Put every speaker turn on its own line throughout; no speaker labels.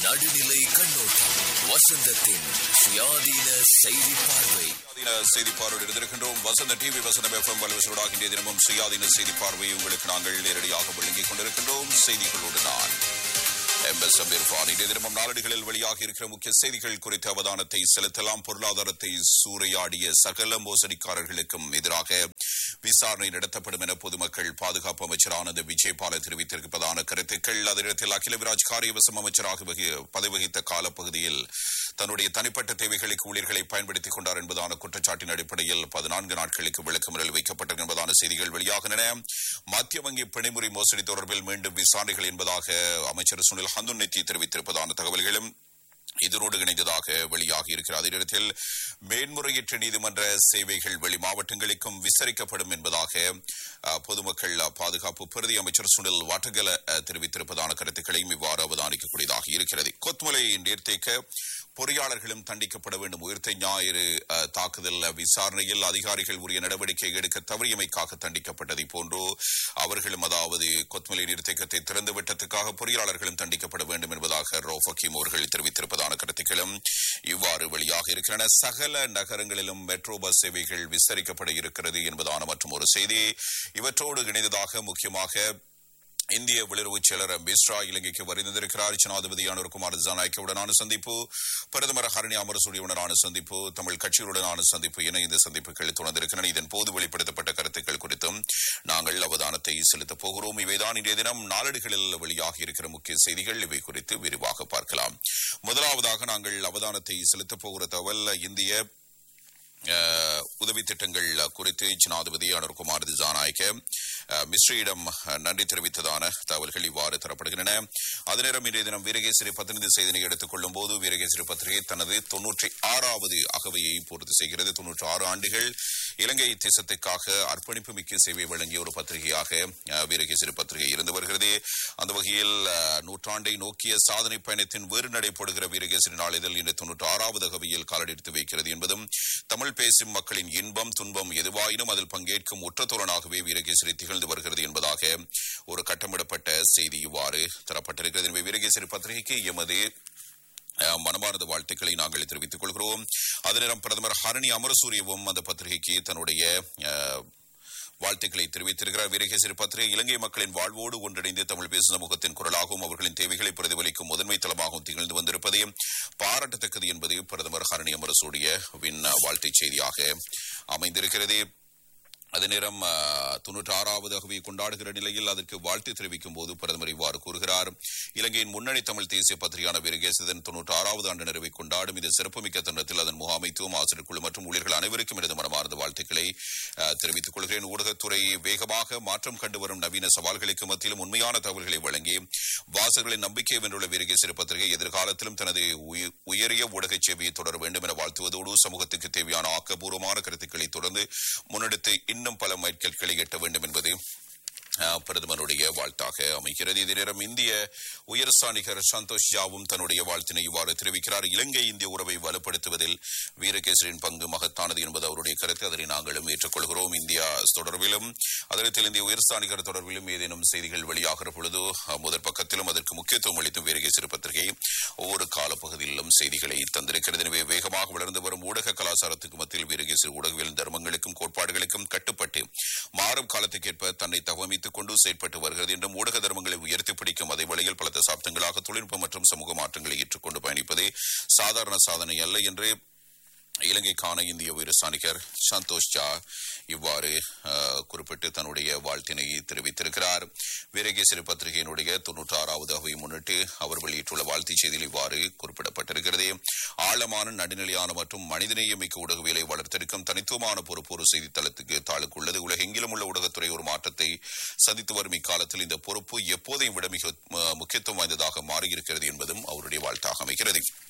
நடுநிலை கண்ணோட்டம் வசந்தத்தின் சுயாதீன செய்தி பார்வை
சுயாதீன செய்தி பார்வையில் இருந்திருக்கின்றோம் வசந்த டிவி வசந்தம் எஃப்எம் வலுவசூடாக இன்றைய தினமும் சுயாதீன செய்தி பார்வையை உங்களுக்கு நாங்கள் நேரடியாக வழங்கிக் கொண்டிருக்கின்றோம் செய்திகளோடு நான் எம் எஸ் அமீர்பான் இன்றைய தினமும் நாளடிகளில் வெளியாக இருக்கிற முக்கிய செய்திகள் குறித்த அவதானத்தை செலுத்தலாம் பொருளாதாரத்தை சூறையாடிய சகல மோசடிக்காரர்களுக்கும் எதிராக விசாரணை நடத்தப்படும் என பொதுமக்கள் பாதுகாப்பு அமைச்சர் ஆனந்த் விஜயபால தெரிவித்திருப்பதான கருத்துக்கள் அதே நேரத்தில் அகில விராஜ் காரியவசம் அமைச்சராக வகி- பதவி வகித்த காலப்பகுதியில் தன்னுடைய தனிப்பட்ட தேவைகளுக்கு ஊழியர்களை பயன்படுத்திக் கொண்டார் என்பதான குற்றச்சாட்டின் அடிப்படையில் பதினான்கு நாட்களுக்கு விளக்கமறியல் வைக்கப்பட்டது என்பதான செய்திகள் வெளியாகின்றன மத்திய வங்கி பிணைமுறை மோசடி தொடர்பில் மீண்டும் விசாரணைகள் என்பதாக அமைச்சர் சுனில் ஹந்துன்னெத்தி தெரிவித்திருப்பதான தகவல்களும் இதனோடு இணைந்ததாக வெளியாகி இருக்கிற அதே நேரத்தில் மேன்முறையீட்டு நீதிமன்ற சேவைகள் வெளி மாவட்டங்களுக்கும் விஸ்தரிக்கப்படும் என்பதாக அஹ், பொதுமக்கள் அஹ், பாதுகாப்பு பிரதி அமைச்சர் சுனில் வாட்டகல அஹ், தெரிவித்திருப்பதான கருத்துக்களையும் இவ்வாறு அவதானிக்கக்கூடியதாக இருக்கிறது கொத்மலை நீர்த்தேக்க பொறியாளர்களும் தண்டிக்கப்பட வேண்டும் உயிர்த்த ஞாயிறு அஹ், தாக்குதல் விசாரணையில் அதிகாரிகள் உரிய நடவடிக்கை எடுக்க தவறியமைக்காக தண்டிக்கப்பட்டதை போன்றோ அவர்களும் அதாவது கொத்மலை நீர்த்தேக்கத்தை திறந்து விட்டதுக்காக பொறியாளர்களும் தண்டிக்கப்பட வேண்டும் என்பதாக ரோஃப் ஹக்கீம் அவர்கள் தெரிவித்திருப்பதான கருத்துக்களும் இவ்வாறு வெளியாக இருக்கின்றன சகல நகரங்களிலும் மெட்ரோ பஸ் சேவைகள் விஸ்தரிக்கப்பட இருக்கிறது என்பதான மற்றும் ஒரு செய்தி இவற்றோடு இணைந்ததாக முக்கியமாக இந்திய வெளியுறவுச் செயலர் மிஸ்ரா இலங்கைக்கு வருந்திருக்கிறார் ஜனாதிபதி அனுர்குமார் ஜனநாயக்கவுடனான சந்திப்பு பிரதமர் ஹரணி அமரசூரியுடனான சந்திப்பு தமிழ் கட்சியுடனான சந்திப்பு என இந்த சந்திப்புகள் தொடர்ந்திருக்கின்றன இதன் போது வெளிப்படுத்தப்பட்ட கருத்துக்கள் குறித்தும் நாங்கள் அவதானத்தை செலுத்தப் போகிறோம் இவைதான் இன்றைய தினம் நாளேடுகளில் வெளியாகி இருக்கிற முக்கிய செய்திகள் இவை குறித்து விரிவாக பார்க்கலாம் முதலாவதாக நாங்கள் அவதானத்தை செலுத்தப் போகிற தகவல் இந்திய அஹ், உதவி திட்டங்கள் குறித்து ஜனாதிபதி அனுர்குமார் திசாநாயக்க அஹ், மிஸ்ரியிடம் அஹ், நன்றி தெரிவித்ததான தகவல்கள் இவ்வாறு தரப்படுகின்றன அதே நேரம் இன்றைய தினம் வீரகேசரி பதினைந்து செய்தினை எடுத்துக் கொள்ளும் போது வீரகேசரி பத்திரிகை தனது தொன்னூற்றி ஆறாவது அகவையை பூர்த்தி செய்கிறது தொன்னூற்றி ஆறு ஆண்டுகள் இலங்கை தேசத்துக்காக அர்ப்பணிப்பு மிக்க சேவை வழங்கிய ஒரு பத்திரிகையாக அஹ், வீரகேசரி பத்திரிகை இருந்து வருகிறது அந்த வகையில் அஹ், நூற்றாண்டை நோக்கிய சாதனை பயணத்தின் வேறு நடைபெறுகிற வீரகேசரி நாளிதழ் இன்று தொன்னூற்றி ஆறாவது அகவையில் காலடித்து வைக்கிறது என்பதும் தமிழ் பேசும் மக்களின் இன்பம் துன்பம் எதுவாயினும் அதில் பங்கேற்கும் உற்றத்தோழனாகவே வீரகேசரி திகழ்ந்து வருகிறது என்பதாக ஒரு கட்டமிடப்பட்ட செய்தி இவ்வாறு தரப்பட்டிருக்கிறது எனவே வீரகேசரி பத்திரிகைக்கு எமது அஹ், மனமார்ந்த வாழ்த்துக்களை நாங்கள் தெரிவித்துக் கொள்கிறோம் அதே நேரம் பிரதமர் ஹரணி அமரசூரியவும் அந்த பத்திரிகைக்கு தன்னுடைய அஹ், வாழ்த்துக்களை தெரிவித்திருக்கிறார் வீரகேசரி பத்திரிகை இலங்கை மக்களின் வாழ்வோடு ஒன்றிணைந்து தமிழ் பேசும் சமூகத்தின் குரலாகவும் அவர்களின் தேவைகளை பிரதிபலிக்கும் முதன்மை தளமாகவும் திகழ்ந்து வந்திருப்பதே பாராட்டத்தக்கது என்பது பிரதமர் ஹரணி அமரசூரிய வின் வாழ்த்துச் செய்தியாக அமைந்திருக்கிறது அதே நேரம் தொன்னூற்றி ஆறாவது அகவை கொண்டாடுகிற நிலையில் அதற்கு வாழ்த்து தெரிவிக்கும் போது பிரதமர் இவ்வாறு கூறுகிறார் இலங்கையின் முன்னணி தமிழ் தேசிய பத்திரிகையான வீரகேசதன் தொன்னூற்றி ஆறாவது ஆண்டு நிறைவை கொண்டாடும் இந்த சிறப்புமிக்க தருணத்தில் அதன் முகாமைத்துவம் ஆசிரியர் குழு மற்றும் ஊழியர்கள் அனைவருக்கும் எனது மனமார்ந்த வாழ்த்துக்களை அஹ், தெரிவித்துக் கொள்கிறேன் ஊடகத்துறை வேகமாக மாற்றம் கண்டு வரும் நவீன சவால்களுக்கு மத்தியிலும் உண்மையான தகவல்களை வழங்கி வாசகர்களின் நம்பிக்கை வென்றுள்ள வீரகேசரி பத்திரிகை எதிர்காலத்திலும் தனது உய- உயரிய ஊடக சேவையை தொடர வேண்டும் என வாழ்த்துவதோடு சமூகத்துக்கு தேவையான ஆக்கப்பூர்வமான கருத்துக்களை தொடர்ந்து முன்னெடுத்து இன்னும் பல மைல்கற்களை எட்ட வேண்டும் என்பது அஹ், பிரதமருடைய வாழ்த்தாக அமைகிறது இதே நேரம் இந்திய உயர்ஸ்தானிகர் சந்தோஷ் ஜாவும் தன்னுடைய வாழ்த்தினை இவ்வாறு தெரிவிக்கிறார் இலங்கை இந்திய உறவை வலுப்படுத்துவதில் வீரகேசரின் பங்கு மகத்தானது என்பது அவருடைய கருத்து அதனை நாங்களும் ஏற்றுக்கொள்கிறோம் இந்தியா தொடர்பிலும் அதனத்தில் இந்திய உயர்ஸ்தானிகர் தொடர்பிலும் ஏதேனும் செய்திகள் வெளியாகிற பொழுது அஹ், முதற் பக்கத்திலும் அதற்கு முக்கியத்துவம் அளித்தும் வீரகேசரி பத்திரிகை ஒவ்வொரு காலப்பகுதியிலும் செய்திகளை தந்திருக்கிறது எனவே வேகமாக வளர்ந்து வரும் ஊடக கலாச்சாரத்துக்கு மத்தியில் வீரகேசரி ஊடகவியல் தர்மங்களுக்கும் கோட்பாடுகளுக்கும் கட்டுப்பட்டு மாறும் காலத்துக்கேற்ப தன்னை தகவமைத்துக் கொண்டு செயற்பட்டு வருகிறது என்றும் ஊடக தர்மங்களை உயர்த்தி பிடிக்கும் அதே வேளையில் பல தசாப்தங்களாக தொழில்நுட்பம் மற்றும் சமூக மாற்றங்களை ஏற்றுக்கொண்டு பயணிப்பதே சாதாரண சாதனை அல்ல என்று இலங்கைக்கான இந்திய உயர்ஸ்தானிகர் சந்தோஷ் ஜா இவ்வாறு அஹ், குறிப்பிட்டு தன்னுடைய வாழ்த்தினை தெரிவித்திருக்கிறார் வீரகேசரி பத்திரிகையினுடைய தொன்னூற்றி ஆறாவது அவை முன்னிட்டு அவர் வெளியிட்டுள்ள வாழ்த்துச் செய்தியில் இவ்வாறு குறிப்பிடப்பட்டிருக்கிறது ஆழமான நடுநிலையான மற்றும் மனிதநேயமிக்க ஊடகவியலை வளர்த்திருக்கும் தனித்துவமான பொறுப்பு ஒரு செய்தித்தளத்துக்கு தாளுக்கு உள்ளது உலகெங்கிலும் உள்ள ஊடகத்துறை ஒரு மாற்றத்தை சந்தித்து வரும் இக்காலத்தில் இந்த பொறுப்பு எப்போதையும் விட மிக அஹ், முக்கியத்துவம் வாய்ந்ததாக மாறியிருக்கிறது என்பதும் அவருடைய வாழ்த்தாக அமைகிறது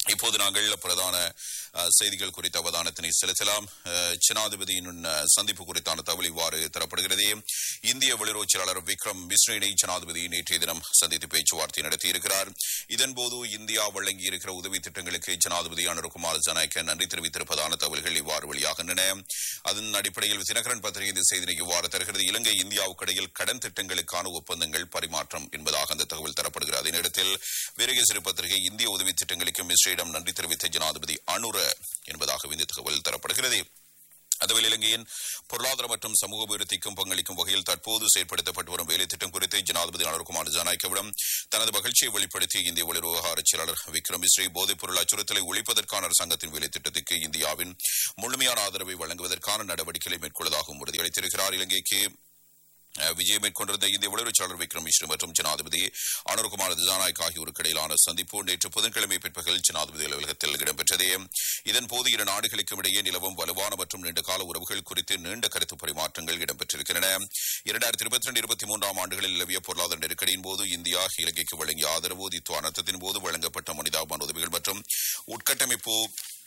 இப்போது நாங்கள் பிரதான அஹ், செய்திகள் குறித்த அவதானத்தினை செலுத்தலாம் அஹ், ஜனாதிபதியின் அஹ், சந்திப்பு குறித்தான தகவல் இவ்வாறு தரப்படுகிறது இந்திய வெளியுறவுச் செயலாளர் விக்ரம் மிஸ்ரினை ஜனாதிபதி நேற்றைய தினம் சந்தித்து பேச்சுவார்த்தை நடத்தியிருக்கிறார் இதன்போது இந்தியா வழங்கியிருக்கிற உதவி திட்டங்களுக்கு ஜனாதிபதி அனுர்குமார் ஜனநாயக்க நன்றி தெரிவித்திருப்பதான தகவல்கள் இவ்வாறு வெளியாகின்றன அதன் அடிப்படையில் தினகரன் பத்திரிகை இந்த செய்தியை இவ்வாறு தருகிறது இலங்கை இந்தியாவுக்கு இடையில் கடன் திட்டங்களுக்கான ஒப்பந்தங்கள் பரிமாற்றம் என்பதாக அந்த தகவல் தரப்படுகிறது அதே நேரத்தில் வீரகேசரி பத்திரிகை இந்திய உதவி திட்டங்களுக்கு மிஸ்ரியிடம் நன்றி தெரிவித்த ஜனாதிபதி அனுர என்பதாக இந்த தகவல் தரப்படுகிறது அதுவில் இலங்கையின் பொருளாதார மற்றும் சமூக அபிவிருத்திக்கும் பங்களிக்கும் வகையில் தற்போது செயற்படுத்தப்பட்டு வரும் வேலை திட்டம் குறித்து ஜனாதிபதி அனுர்குமார் ஜனநாயகவிடம் தனது மகிழ்ச்சியை வெளிப்படுத்திய இந்திய வெளியுறவு விவகார செயலாளர் விக்ரம் மிஸ்ரி போதைப் பொருள் அச்சுறுத்தலை ஒழிப்பதற்கான அரசாங்கத்தின் வேலை திட்டத்துக்கு இந்தியாவின் முழுமையான ஆதரவை வழங்குவதற்கான நடவடிக்கைகளை மேற்கொள்வதாகவும் உறுதியளித்திருக்கிறார் இலங்கைக்கு அஹ், விஜயம் மேற்கொண்டிருந்த இந்திய வெளியுறவு செயலாளர் விக்ரம் மிஸ்ரி மற்றும் ஜனாதிபதி அனுர்குமார் திசாநாயக் ஆகியோருக்கு இடையிலான சந்திப்பு நேற்று புதன்கிழமை பிற்பகல் ஜனாதிபதி அலுவலகத்தில் இடம்பெற்றது இதன்போது இரு நாடுகளுக்கும் இடையே நிலவும் வலுவான மற்றும் நீண்டகால உறவுகள் குறித்து நீண்ட கருத்து பரிமாற்றங்கள் இடம்பெற்றிருக்கின்றன இரண்டாயிரத்தி இருபத்தி ரெண்டு இருபத்தி மூன்றாம் ஆண்டுகளில் நிலவிய பொருளாதார நெருக்கடியின் போது இந்தியா இலங்கைக்கு வழங்கிய ஆதரவு தித்து அனர்த்தத்தின் போது வழங்கப்பட்ட மனிதாபான உதவிகள் மற்றும் உட்கட்டமைப்பு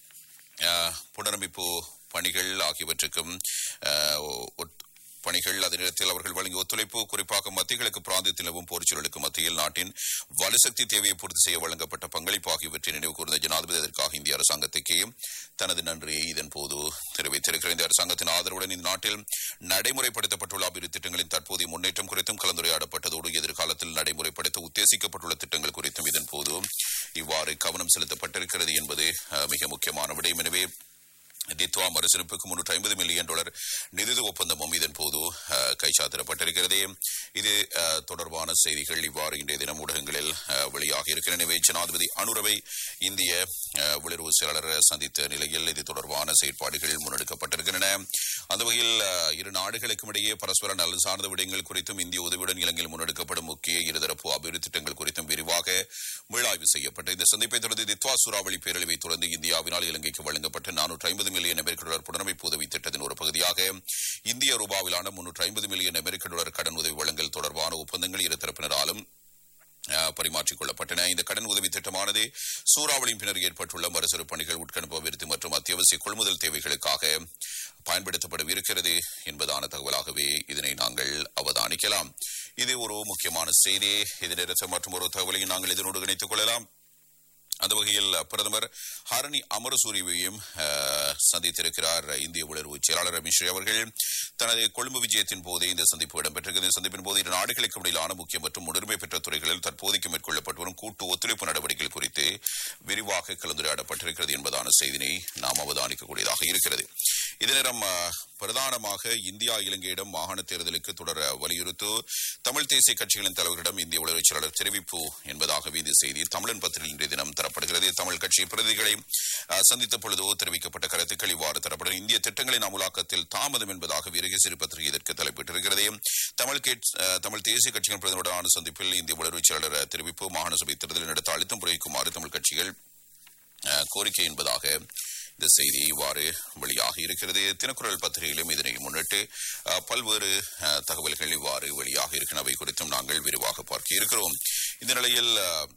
அஹ், புனரமைப்பு பணிகள் ஆகியவற்றுக்கும் அஹ், ஒட்- பணிகள் அதே நேரத்தில் அவர்கள் வழங்கிய ஒத்துழைப்பு குறிப்பாக மத்திய கிழக்கு பிராந்தியத்தில் நிலவும் போர்ச்சூழலுக்கு மத்தியில் நாட்டின் வலுசக்தி தேவையை பூர்த்தி செய்ய வழங்கப்பட்ட பங்களிப்பு ஆகியவற்றை நினைவு கூர்ந்த ஜனாதிபதி அதற்காக இந்திய அரசாங்கத்துக்கு தனது நன்றியை இதன் போது தெரிவித்திருக்கிறார் இந்த அரசாங்கத்தின் ஆதரவுடன் இந்த நாட்டில் நடைமுறைப்படுத்தப்பட்டுள்ள அபிவிருத்தி திட்டங்களின் தற்போதைய முன்னேற்றம் குறித்தும் கலந்துரையாடப்பட்டதோடு எதிர்காலத்தில் நடைமுறைப்படுத்த உத்தேசிக்கப்பட்டுள்ள திட்டங்கள் குறித்தும் இதன் போது இவ்வாறு கவனம் செலுத்தப்பட்டிருக்கிறது என்பது அஹ், மிக முக்கியமான விடயம் எனவே தித்வா மறுசீரமைப்புக்கு முன்னூற்றி ஐம்பது மில்லியன் டாலர் நிதி ஒப்பந்தமும் இதன் போது அஹ், கைச்சாத்திடப்பட்டிருக்கிறது இது அஹ், தொடர்பான செய்திகள் இவ்வாறு இன்றைய தினம் ஊடகங்களில் அஹ், வெளியாகி இருக்கிற எனவே ஜனாதிபதி அனுரவை இந்திய அஹ், வெளியுறவு செயலாளர் சந்தித்த நிலையில் இது தொடர்பான செயற்பாடுகள் முன்னெடுக்கப்பட்டிருக்கின்றன அந்த வகையில் அஹ், இரு நாடுகளுக்கும் இடையே பரஸ்பர நலன் சார்ந்த விடயங்கள் குறித்தும் இந்திய உதவியுடன் இலங்கையில் முன்னெடுக்கப்படும் முக்கிய இருதரப்பு அபிவிருத்தி திட்டங்கள் குறித்தும் விரிவாக மீளாய்வு செய்யப்பட்ட இந்த சந்திப்பை தொடர்ந்து தித்வா சூறாவளி பேரழிவை தொடர்ந்து இந்தியாவினால் இலங்கைக்கு வழங்கப்பட்ட நானூற்று ஐம்பது மில்லியன் அமெரிக்க டாலர் புனரமைப்பு உதவி திட்டத்தின் ஒரு பகுதியாக இந்திய ரூபாவிலான முன்னூற்று ஐம்பது மில்லியன் அமெரிக்க டாலர் கடன் உதவி வழங்கல் தொடர்பான ஒப்பந்தங்கள் இரு தரப்பினராலும் அஹ், பரிமாற்றிக் கொள்ளப்பட்டன இந்த கடன் உதவி திட்டமானது சூறாவளியின் பின்னர் ஏற்பட்டுள்ள மறுசீர் பணிகள் உட்கணிப்பு அபிவிருத்தி மற்றும் அத்தியாவசிய கொள்முதல் தேவைகளுக்காக பயன்படுத்தப்படவிருக்கிறது என்பதான தகவலாகவே இதனை நாங்கள் அவதானிக்கலாம் இது ஒரு முக்கியமான செய்தி இது நேரத்தில் மற்றும் ஒரு தகவலையும் நாங்கள் இதனோடு இணைத்துக் கொள்ளலாம் அந்த வகையில் பிரதமர் ஹரணி அமரசூரியவையும் அஹ், சந்தித்திருக்கிறார் இந்திய வெளியுறவு செயலாளர் ரமேஷ் அவர்கள் தனது கொழும்பு விஜயத்தின் போதே இந்த சந்திப்பு இடம்பெற்றிருக்கிறது இந்த சந்திப்பின் போது இரு நாடுகளுக்கும் இடையிலான முக்கிய மற்றும் முன்னுரிமை பெற்ற துறைகளில் தற்போதைக்கு மேற்கொள்ளப்பட்டு வரும் கூட்டு ஒத்துழைப்பு நடவடிக்கைகள் குறித்து விரிவாக கலந்துரையாடப்பட்டிருக்கிறது என்பதான செய்தினை நாம் அவதானிக்கக்கூடியதாக இருக்கிறது இதே நேரம் அஹ், பிரதானமாக இந்தியா இலங்கையிடம் மாகாண தேர்தலுக்கு தொடர வலியுறுத்து தமிழ் தேசிய கட்சிகளின் தலைவர்களிடம் இந்திய உளவுச் செயலாளர் தெரிவிப்பு என்பதாகவே இந்த செய்தி தமிழன் பத்திரிகை இன்றைய தினம் தரப்படுகிறது தமிழ் கட்சி பிரதிகளை அஹ், சந்தித்த பொழுதோ தெரிவிக்கப்பட்ட கருத்துக்கள் இவ்வாறு தரப்படும் இந்திய திட்டங்களின் அமுலாக்கத்தில் தாமதம் என்பதாக வீரகேசரி பத்திரிகை இதற்கு தலைப்பிட்டிருக்கிறது தமிழ் கேட்- அஹ், தமிழ் தேசிய கட்சியின் பிரதமருடனான சந்திப்பில் இந்திய உளவுச் செயலாளர் தெரிவிப்பு மாகாண சபை தேர்தலில் நடத்த அழுத்தம் புரிவிக்குமாறு தமிழ் கட்சிகள் அஹ், கோரிக்கை என்பதாக இந்த செய்தி இவ்வாறு வெளியாகி இருக்கிறது தினக்குரல் பத்திரிகையிலும் இதனை முன்னிட்டு அஹ், பல்வேறு அஹ், தகவல்கள் இவ்வாறு வெளியாக இருக்கின்றவை குறித்தும் நாங்கள் விரிவாக பார்க்க இருக்கிறோம் இந்த நிலையில் அஹ்,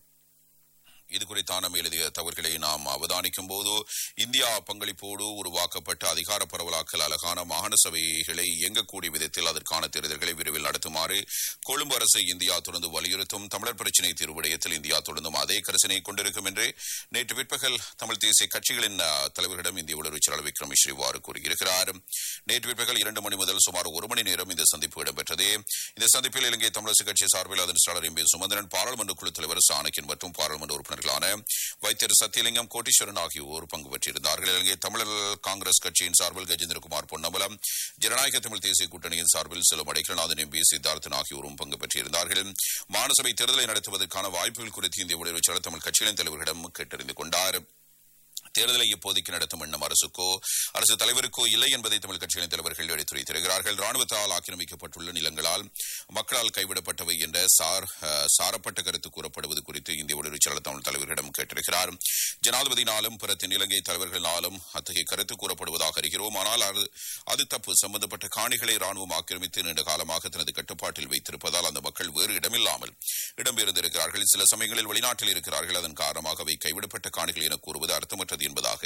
இது குறித்தான மேலதிக தகவல்களை நாம் அவதானிக்கும் போது இந்தியா பங்களிப்போடு உருவாக்கப்பட்ட அதிகார பரவலாக்கல் அழகான மாகாண சபைகளை இயங்கக்கூடிய விதத்தில் அதற்கான தேர்தல்களை விரைவில் நடத்துமாறு கொழும்பு அரசு இந்தியா தொடர்ந்து வலியுறுத்தும் தமிழர் பிரச்சினை தீர்வு விடயத்தில் இந்தியா தொடர்ந்தும் அதே கரிசனை கொண்டிருக்கும் என்று நேற்று பிற்பகல் தமிழ் தேசிய கட்சிகளின் அஹ், தலைவர்களிடம் இந்திய உளவு செயலாளர் விக்ரம் மிஸ்ரி இவ்வாறு கூறியிருக்கிறார் நேற்று பிற்பகல் இரண்டு மணி முதல் சுமார் ஒரு மணி நேரம் இந்த சந்திப்பு இடம்பெற்றது இந்த சந்திப்பில் இலங்கை தமிழரசு கட்சி சார்பில் அதன் செயலாளர் எம் பி சுமந்திரன் பாராளுமன்ற குழு தலைவர் சாணக்கியன் மற்றும் பாராளுமன்ற உறுப்பினர்களான வைத்தியர் சத்தியலிங்கம் கோட்டீஸ்வரன் ஆகியோர் பங்கு பெற்றிருந்தார்கள் இலங்கை தமிழர் காங்கிரஸ் கட்சியின் சார்பில் கஜேந்திரகுமார் பொன்னம்பலம் ஜனநாயக தமிழ் தேசிய கூட்டணியின் சார்பில் செல்லும் அடைக்கலநாதன் எம்பி சித்தார்த்தன் ஆகியோரும் பங்கு பெற்றிருந்தார்கள் மாநசபை தேர்தலை நடத்துவதற்கான வாய்ப்புகள் குறித்து இந்திய வெளியுறவு தமிழ் கட்சிகளின் தலைவர்களிடம் கேட்டறிந்து கொண்டார் தேர்தலை இப்போதைக்கு நடத்தும் எண்ணம் அரசுக்கோ அரசு தலைவருக்கோ இல்லை என்பதை தமிழ் கட்சிகளின் தலைவர்கள் எடுத்துரைத்திருக்கிறார்கள் ராணுவத்தால் ஆக்கிரமிக்கப்பட்டுள்ள நிலங்களால் மக்களால் கைவிடப்பட்டவை என்ற சார் அஹ், சாரப்பட்ட கருத்து கூறப்படுவது குறித்து இந்திய ஒளிர்ச்சியாளர் தமிழ் தலைவர்களிடம் கேட்டிருக்கிறார் ஜனாதிபதினாலும் பிற தென்னிலங்கை தலைவர்களாலும் அத்தகைய கருத்து கூறப்படுவதாக அறிகிறோம் ஆனால் அது அது தப்பு சம்பந்தப்பட்ட காணிகளை ராணுவம் ஆக்கிரமித்து நீண்ட காலமாக தனது கட்டுப்பாட்டில் வைத்திருப்பதால் அந்த மக்கள் வேறு இடமில்லாமல் இடம்பெயர்ந்திருக்கிறார்கள் சில சமயங்களில் வெளிநாட்டில் இருக்கிறார்கள் அதன் காரணமாக அவை கைவிடப்பட்ட காணிகள் என கூறுவது அர்த்தமற்றது என்பதாக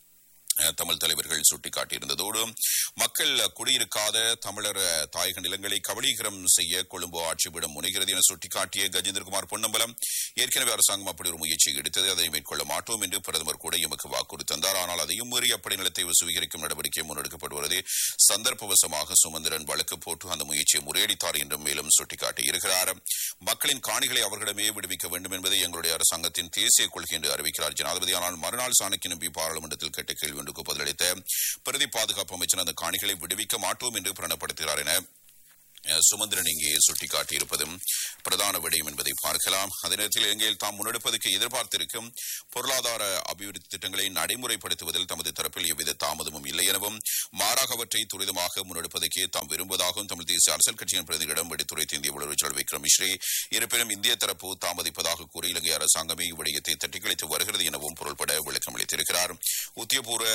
அஹ், தமிழ் தலைவர்கள் சுட்டிக்காட்டியிருந்ததோடு மக்கள் குடியிருக்காத தமிழர் அஹ், தாயக நிலங்களை கபலீகரம் செய்ய கொழும்பு ஆட்சியிடம் முனைகிறது என சுட்டிக்காட்டிய கஜேந்திரகுமார் பொன்னம்பலம் ஏற்கனவே அரசாங்கம் அப்படி ஒரு முயற்சி எடுத்தது அதை மேற்கொள்ள மாட்டோம் என்று பிரதமர் கூட எமக்கு வாக்குறுதி தந்தார் ஆனால் அதையும் மீறி அப்படி நிலத்தை சுவீகரிக்கும் நடவடிக்கை முன்னெடுக்கப்படுவது சந்தர்ப்பவசமாக சுமந்திரன் வழக்கு போட்டு அந்த முயற்சியை முறியடித்தார் என்றும் மேலும் சுட்டிக்காட்டியிருக்கிறார் மக்களின் காணிகளை அவர்களிடமே விடுவிக்க வேண்டும் என்பதை எங்களுடைய அரசாங்கத்தின் தேசிய கொள்கை என்று அறிவிக்கிறார் ஜனாதிபதி ஆனால் மறுநாள் சாணக்கிய நம்பி பாராளுமன்றத்தில் கேட்ட கேள்வி ஒன்றுக்கு பதிலளித்த பிரதி பாதுகாப்பு அமைச்சர் அந்த காணிகளை விடுவிக்க மாட்டோம் என்று பிரணப்படுத்துகிறார் என அஹ், சுமந்திரன் இங்கே சுட்டிக்காட்டியிருப்பதும் பிரதான விடயம் என்பதை பார்க்கலாம் அதே நேரத்தில் இலங்கையில் தாம் முன்னெடுப்பதற்கு எதிர்பார்த்திருக்கும் பொருளாதார அபிவிருத்தி திட்டங்களை நடைமுறைப்படுத்துவதில் தமது தரப்பில் எவ்வித தாமதமும் இல்லை எனவும் மாறாக அவற்றை துரிதமாக முன்னெடுப்பதற்கே தாம் விரும்புவதாகவும் தமிழ் தேசிய அரசியல் கட்சியின் பிரதிகளிடம் எடுத்துரைத்த இந்திய உளவுச்சல் விக்ரம் மிஸ்ரி இருப்பினும் இந்திய தரப்பு தாமதிப்பதாக கூறி இலங்கை அரசாங்கமே இவ்விடயத்தை தட்டிக்கழித்து வருகிறது எனவும் பொருள்பட விளக்கம் அளித்திருக்கிறார் உத்தியபூர்வ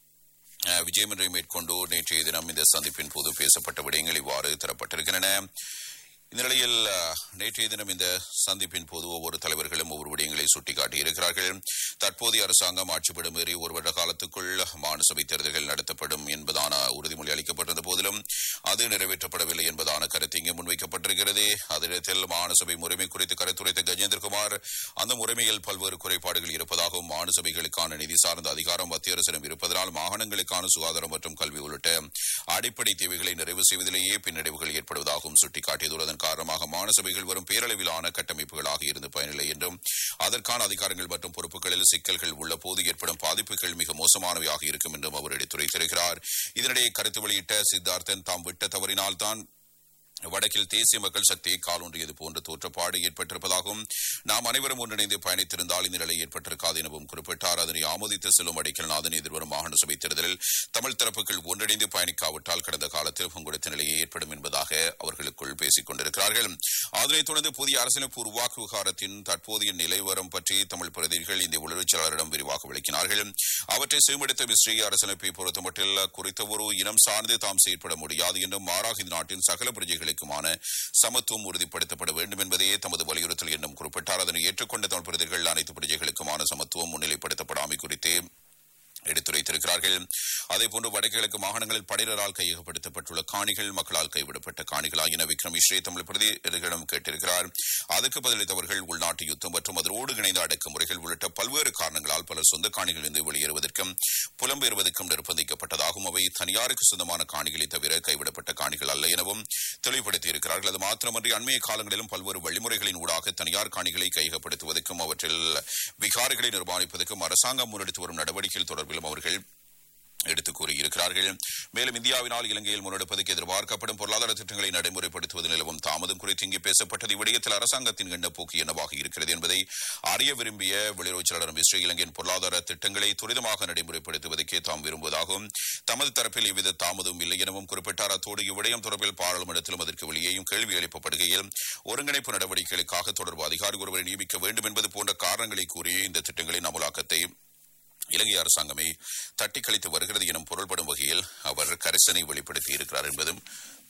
அஹ், விஜயம் ஒன்றை மேற்கொண்டு நேற்றைய தினம் இந்த சந்திப்பின் போது பேசப்பட்ட விடயங்கள் இவ்வாறு தரப்பட்டிருக்கின்றன இந்த நிலையில் அஹ், நேற்றைய தினம் இந்த சந்திப்பின் போது ஒவ்வொரு தலைவர்களும் ஒவ்வொரு விடயங்களை சுட்டிக்காட்டியிருக்கிறார்கள் தற்போதைய அரசாங்கம் ஆட்சிப்படும் மீறி ஒரு வருட காலத்துக்குள் மாநிலசபை தேர்தல்கள் நடத்தப்படும் என்பதான உறுதிமொழி அளிக்கப்பட்டிருந்த போதிலும் அது நிறைவேற்றப்படவில்லை என்பதான கருத்து இங்கே முன்வைக்கப்பட்டிருக்கிறது அதிடத்தில் மாநிலசபை முறைமை குறித்து கருத்துரைத்த கஜேந்திரகுமார் அந்த முறைமையில் பல்வேறு குறைபாடுகள் இருப்பதாகவும் மாநிலசபைகளுக்கான நிதி சார்ந்த அதிகாரம் மத்திய அரசிடம் இருப்பதனால் மாகாணங்களுக்கான சுகாதாரம் மற்றும் கல்வி உள்ளிட்ட அடிப்படை தேவைகளை நிறைவு செய்வதிலேயே பின்னடைவுகள் ஏற்படுவதாகவும் சுட்டிக்காட்டியதோடு அதன் காரணமாக மாநிலசபைகள் வரும் பேரளவிலான கட்டமைப்புகளாக இருந்து பயனில்லை என்றும் அதற்கான அதிகாரங்கள் மற்றும் பொறுப்புகளில் சிக்கல்கள் உள்ள போது ஏற்படும் பாதிப்புகள் மிக மோசமானவையாக இருக்கும் என்றும் அவர் எடுத்துரைத்திருக்கிறார் இதனிடையே கருத்து வெளியிட்ட சித்தார்த்தன் தாம் விட்ட தவறினால்தான் வடக்கில் தேசிய மக்கள் சக்தியை காலூன்றியது போன்ற தோற்றப்பாடு ஏற்பட்டிருப்பதாகவும் நாம் அனைவரும் ஒன்றிணைந்து பயணித்திருந்தால் இந்த நிலை ஏற்பட்டிருக்காது எனவும் குறிப்பிட்டார் அதனை ஆமோதித்து செல்லும் அடிக்கல்நாதன் எதிர்வரும் மாகாண சபை தேர்தலில் தமிழ் தரப்புகள் ஒன்றிணைந்து பயணிக்காவிட்டால் கடந்த காலத்தில் பங்குடுத்த நிலையே ஏற்படும் என்பதாக அவர்களுக்குள் பேசிக் கொண்டிருக்கிறார்கள் அதனைத் தொடர்ந்து புதிய அரசியலமைப்பு உருவாக்கு விவகாரத்தின் தற்போதைய நிலைவரம் பற்றி தமிழ் பிரதிநிதிகள் இந்த உளவுச்சலாளரிடம் விரிவாக விளக்கினார்கள் அவற்றை செவிமடுத்த மிஸ்ரீ அரசியலமைப்பை பொறுத்தமட்டில் குறித்த ஒரு இனம் சார்ந்து தாம் செயற்பட முடியாது என்றும் மாறாக இந்த நாட்டின் சகல பிரஜைகளுக்குமான சமத்துவம் உறுதிப்படுத்தப்பட வேண்டும் என்பதையே தமது வலியுறுத்தல் என்றும் குறிப்பிட்டார் அதனை ஏற்றுக்கொண்ட தமிழ் பிரதிகள் அனைத்து பிரஜைகளுக்குமான சமத்துவம் முன்னிலைப்படுத்தப்படாமை குறித்து எடுத்துரைத்திருக்கிறார்கள் அதேபோன்று வடகிழக்கு மாகாணங்களில் படையினரால் கையகப்படுத்தப்பட்டுள்ள காணிகள் மக்களால் கைவிடப்பட்ட காணிகளா என விக்ரம் மிஸ்ரே தமிழ் பிரதிநிதிகளிடம் கேட்டிருக்கிறார் அதற்கு பதிலளித்தவர்கள் உள்நாட்டு யுத்தம் மற்றும் அதனோடு இணைந்த அடக்குமுறைகள் உள்ளிட்ட பல்வேறு காரணங்களால் பலர் சொந்த காணிகளிலிருந்து வெளியேறுவதற்கும் புலம்பெயர்வதற்கும் நிர்பந்திக்கப்பட்டதாகவும் அவை தனியாருக்கு சொந்தமான காணிகளை தவிர கைவிடப்பட்ட காணிகள் அல்ல எனவும் தெளிவுபடுத்தியிருக்கிறார்கள் அது மாத்திரமன்றி அண்மைய காலங்களிலும் பல்வேறு வழிமுறைகளின் ஊடாக தனியார் காணிகளை கையகப்படுத்துவதற்கும் அவற்றில் விகாரிகளை நிர்மாணிப்பதற்கும் அரசாங்கம் முன்னெடுத்து வரும் நடவடிக்கைகள் தொடர்பிலும் அவர்கள் எடுத்துக் கூறியிருக்கிறார்கள் மேலும் இந்தியாவினால் இலங்கையில் முன்னெடுப்பதற்கு எதிர்பார்க்கப்படும் பொருளாதார திட்டங்களை நடைமுறைப்படுத்துவது நிலவும் தாமதம் குறித்து இங்கே பேசப்பட்டது இவ்விடயத்தில் அரசாங்கத்தின் எண்ணப்போக்கு என்னவாக இருக்கிறது என்பதை அறிய விரும்பிய வெளியுறவுச் செயலாளர் மிஸ்ரே இலங்கையின் பொருளாதார திட்டங்களை துரிதமாக நடைமுறைப்படுத்துவதற்கே தாம் விரும்புவதாகவும் தமது தரப்பில் எவ்வித தாமதமும் இல்லை எனவும் குறிப்பிட்டார் அத்தோடு இவ்விடயம் தொடர்பில் பாராளுமன்றத்திலும் அதற்கு வெளியேயும் கேள்வி எழுப்பப்படுகையில் ஒருங்கிணைப்பு நடவடிக்கைகளுக்காக தொடர்பு அதிகாரி ஒருவரை நியமிக்க வேண்டும் என்பது போன்ற காரணங்களை கூறி இந்த திட்டங்களின் அமலாக்கத்தை இலங்கை அரசாங்கமே தட்டி கழித்து வருகிறது எனும் பொருள்படும் வகையில் அவர் கரிசனை வெளிப்படுத்தி இருக்கிறார் என்பதும்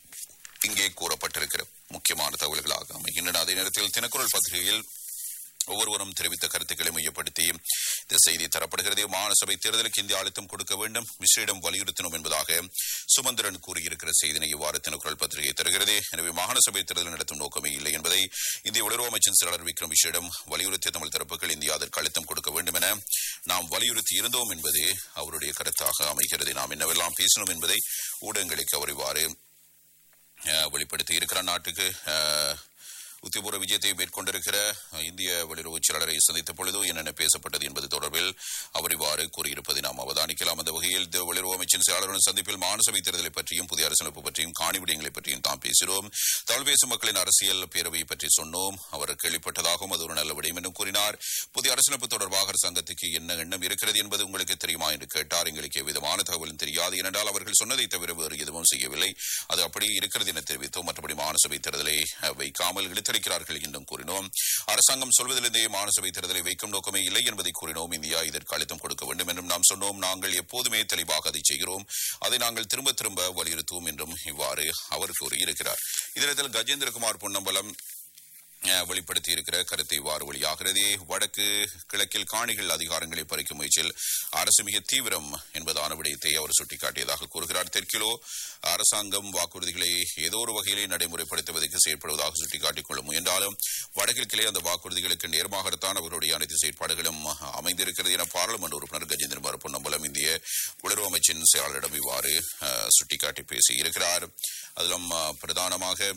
இங்கே கூறப்பட்டிருக்கிற முக்கியமான தகவல்களாக அமைகின்றன அதே நேரத்தில் தினக்குரல் பத்திரிகையில் ஒவ்வொருவரும் தெரிவித்த கருத்துக்களை மையப்படுத்தி இந்த செய்தி தரப்படுகிறது மாநசபை தேர்தலுக்கு இந்திய அழுத்தம் கொடுக்க வேண்டும் மிஸ்ரிடம் வலியுறுத்தினோம் என்பதாக சுமந்திரன் கூறியிருக்கிற செய்தினை இவ்வாறு தினக்குரல் பத்திரிகை தருகிறது எனவே மாகாண சபை தேர்தல் நடத்தும் நோக்கமே இல்லை என்பதை இந்திய வெளியுறவு அமைச்சர் செயலாளர் விக்ரம் மிஸ்ரிடம் வலியுறுத்திய தமிழ் தரப்புகள் இந்தியா அதற்கு அழுத்தம் கொடுக்க வேண்டும் என நாம் வலியுறுத்தி இருந்தோம் என்பது அவருடைய கருத்தாக அமைகிறது நாம் என்னவெல்லாம் பேசணும் என்பதை ஊடகங்களுக்கு அவர் இவ்வாறு அஹ், வெளிப்படுத்தி இருக்கிறார் நாட்டுக்கு அஹ், உத்தியபூர்வ விஜயத்தை மேற்கொண்டிருக்கிற அஹ், இந்திய வெளியுறவு செயலாளரை சந்தித்த பொழுது என்னென்ன பேசப்பட்டது என்பது தொடர்பில் அவர் இவ்வாறு கூறியிருப்பதை நாம் அவதானிக்கலாம் அந்த வகையில் இந்த வெளியுறவு அமைச்சின் செயலாளருடன் சந்திப்பில் மாநிலசபை தேர்தலை பற்றியும் புதிய அரசியலமைப்பு பற்றியும் காணி விடயங்களை பற்றியும் தாம் பேசினோம் தமிழ் பேசும் மக்களின் அரசியல் பேரவை பற்றி சொன்னோம் அவர் கேள்விப்பட்டதாகவும் அது ஒரு நல்ல விடயம் என்றும் கூறினார் புதிய அரசியலமைப்பு தொடர்பாக அரசாங்கத்துக்கு என்ன எண்ணம் இருக்கிறது என்பது உங்களுக்கு தெரியுமா என்று கேட்டார் எங்களுக்கு எவ்விதமான தகவலும் தெரியாது ஏனென்றால் அவர்கள் சொன்னதை தவிர வேறு எதுவும் செய்யவில்லை அது அப்படி இருக்கிறது என தெரிவித்தோம் மற்றபடி மாநிலசபை தேர்தலை அஹ், வைக்காமல் இழுத்தடிக்கிறார்கள் என்றும் கூறினோம் அரசாங்கம் சொல்வதிலிருந்தே மாநிலசபை தேர்தலை வைக்கும் நோக்கமே இல்லை என்பதை கூறினோம் இந்தியா இதற்கு அழுத்தம் கொடுக்க வேண்டும் என்றும் நாம் சொன்னோம் நாங்கள் எப்போதுமே தெளிவாக அதை செய்கிறோம் அதை நாங்கள் திரும்ப திரும்ப வலியுறுத்துவோம் என்றும் இவ்வாறு அவர் கூறியிருக்கிறார் இதில் கஜேந்திரகுமார் பொன்னம்பலம் அஹ், வெளிப்படுத்தி இருக்கிற கருத்தை இவ்வாறு வெளியாகிறது வடக்கு கிழக்கில் காணிகள் அதிகாரங்களை பறிக்கும் முயற்சியில் அரசு மிக தீவிரம் என்பதான விடயத்தை அவர் சுட்டிக்காட்டியதாக கூறுகிறார் தெற்கிலோ அரசாங்கம் வாக்குறுதிகளை ஏதோ ஒரு வகையிலே நடைமுறைப்படுத்துவதற்கு செயற்படுவதாக சுட்டிக்காட்டிக் கொள்ள முயன்றாலும் வடகிழக்கிலே அந்த வாக்குறுதிகளுக்கு நேர்மாகத்தான் அவர்களுடைய அனைத்து செயற்பாடுகளும் அமைந்திருக்கிறது என பாராளுமன்ற உறுப்பினர் கஜேந்திரன் மறு பொன்னம்பலம் இந்திய வெளியுறவு அமைச்சின் செயலாளரிடம் இவ்வாறு அஹ், சுட்டிக்காட்டி பேசியிருக்கிறார் அதிலும் அஹ், பிரதானமாக